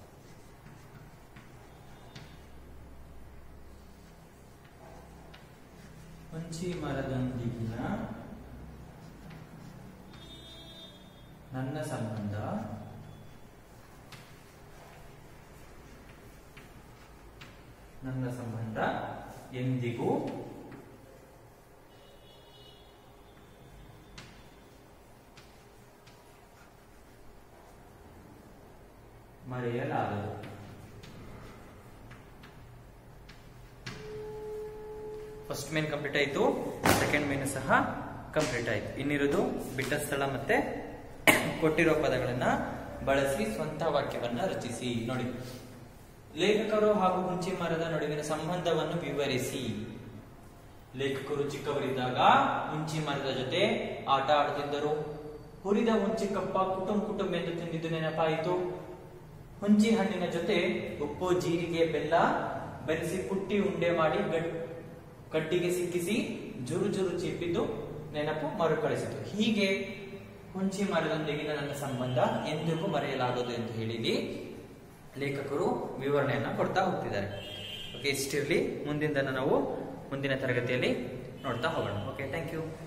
ಹುಂಚಿ ಮರದೊಂದಿಗಿನ ನನ್ನ ಸಂಬಂಧ ನನ್ನ ಸಂಬಂಧ ಎಂದಿಗೂ ಮರೆಯಲಾಗದು ಫಸ್ಟ್ ಮೇನ್ ಕಂಪ್ಲೀಟ್ ಆಯಿತು ಸೆಕೆಂಡ್ ಮೇನ್ ಸಹ ಕಂಪ್ಲೀಟ್ ಆಯಿತು ಇನ್ನಿರೋದು ಬಿಟ್ಟ ಸ್ಥಳ ಮತ್ತೆ ಕೊಟ್ಟಿರೋ ಪದಗಳನ್ನ ಬಳಸಿ ಸ್ವಂತ ವಾಕ್ಯವನ್ನ ರಚಿಸಿ ನೋಡಿ ಲೇಖಕರು ಹಾಗೂ ಹುಂಚಿ ಮರದ ನಡುವಿನ ಸಂಬಂಧವನ್ನು ವಿವರಿಸಿ ಲೇಖಕರು ಚಿಕ್ಕವರಿದ್ದಾಗ ಹುಂಚಿ ಮರದ ಜೊತೆ ಆಟ ಆಡುತ್ತಿದ್ದರು ಹುರಿದ ಹುಂಚಿ ಕಪ್ಪ ಕುಟುಂಬ ಕುಟುಂಬ ಎಂದು ತಿಂದಿದ್ದು ನೆನಪಾಯಿತು ಹುಂಚಿ ಹಣ್ಣಿನ ಜೊತೆ ಉಪ್ಪು ಜೀರಿಗೆ ಬೆಲ್ಲ ಬೆರೆಸಿ ಕುಟ್ಟಿ ಉಂಡೆ ಮಾಡಿ ಗಡ್- ಕಡ್ಡಿಗೆ ಸಿಕ್ಕಿಸಿ ಜುರು ಜುರು ಚೀಪಿದ್ದು ನೆನಪು ಮರುಕಳಿಸಿತು ಹೀಗೆ ಹುಂಚಿ ಮರದೊಂದಿಗಿನ ನನ್ನ ಸಂಬಂಧ ಎಂದಿಗೂ ಮರೆಯಲಾಗದು ಎಂದು ಹೇಳಿದಿ ಲೇಖಕರು ವಿವರಣೆಯನ್ನ ಕೊಡ್ತಾ ಹೋಗ್ತಿದ್ದಾರೆ ಓಕೆ ಇಷ್ಟಿರಲಿ ಮುಂದಿನ ನಾವು ಮುಂದಿನ ತರಗತಿಯಲ್ಲಿ ನೋಡ್ತಾ ಹೋಗೋಣ ಓಕೆ ಥ್ಯಾಂಕ್ ಯು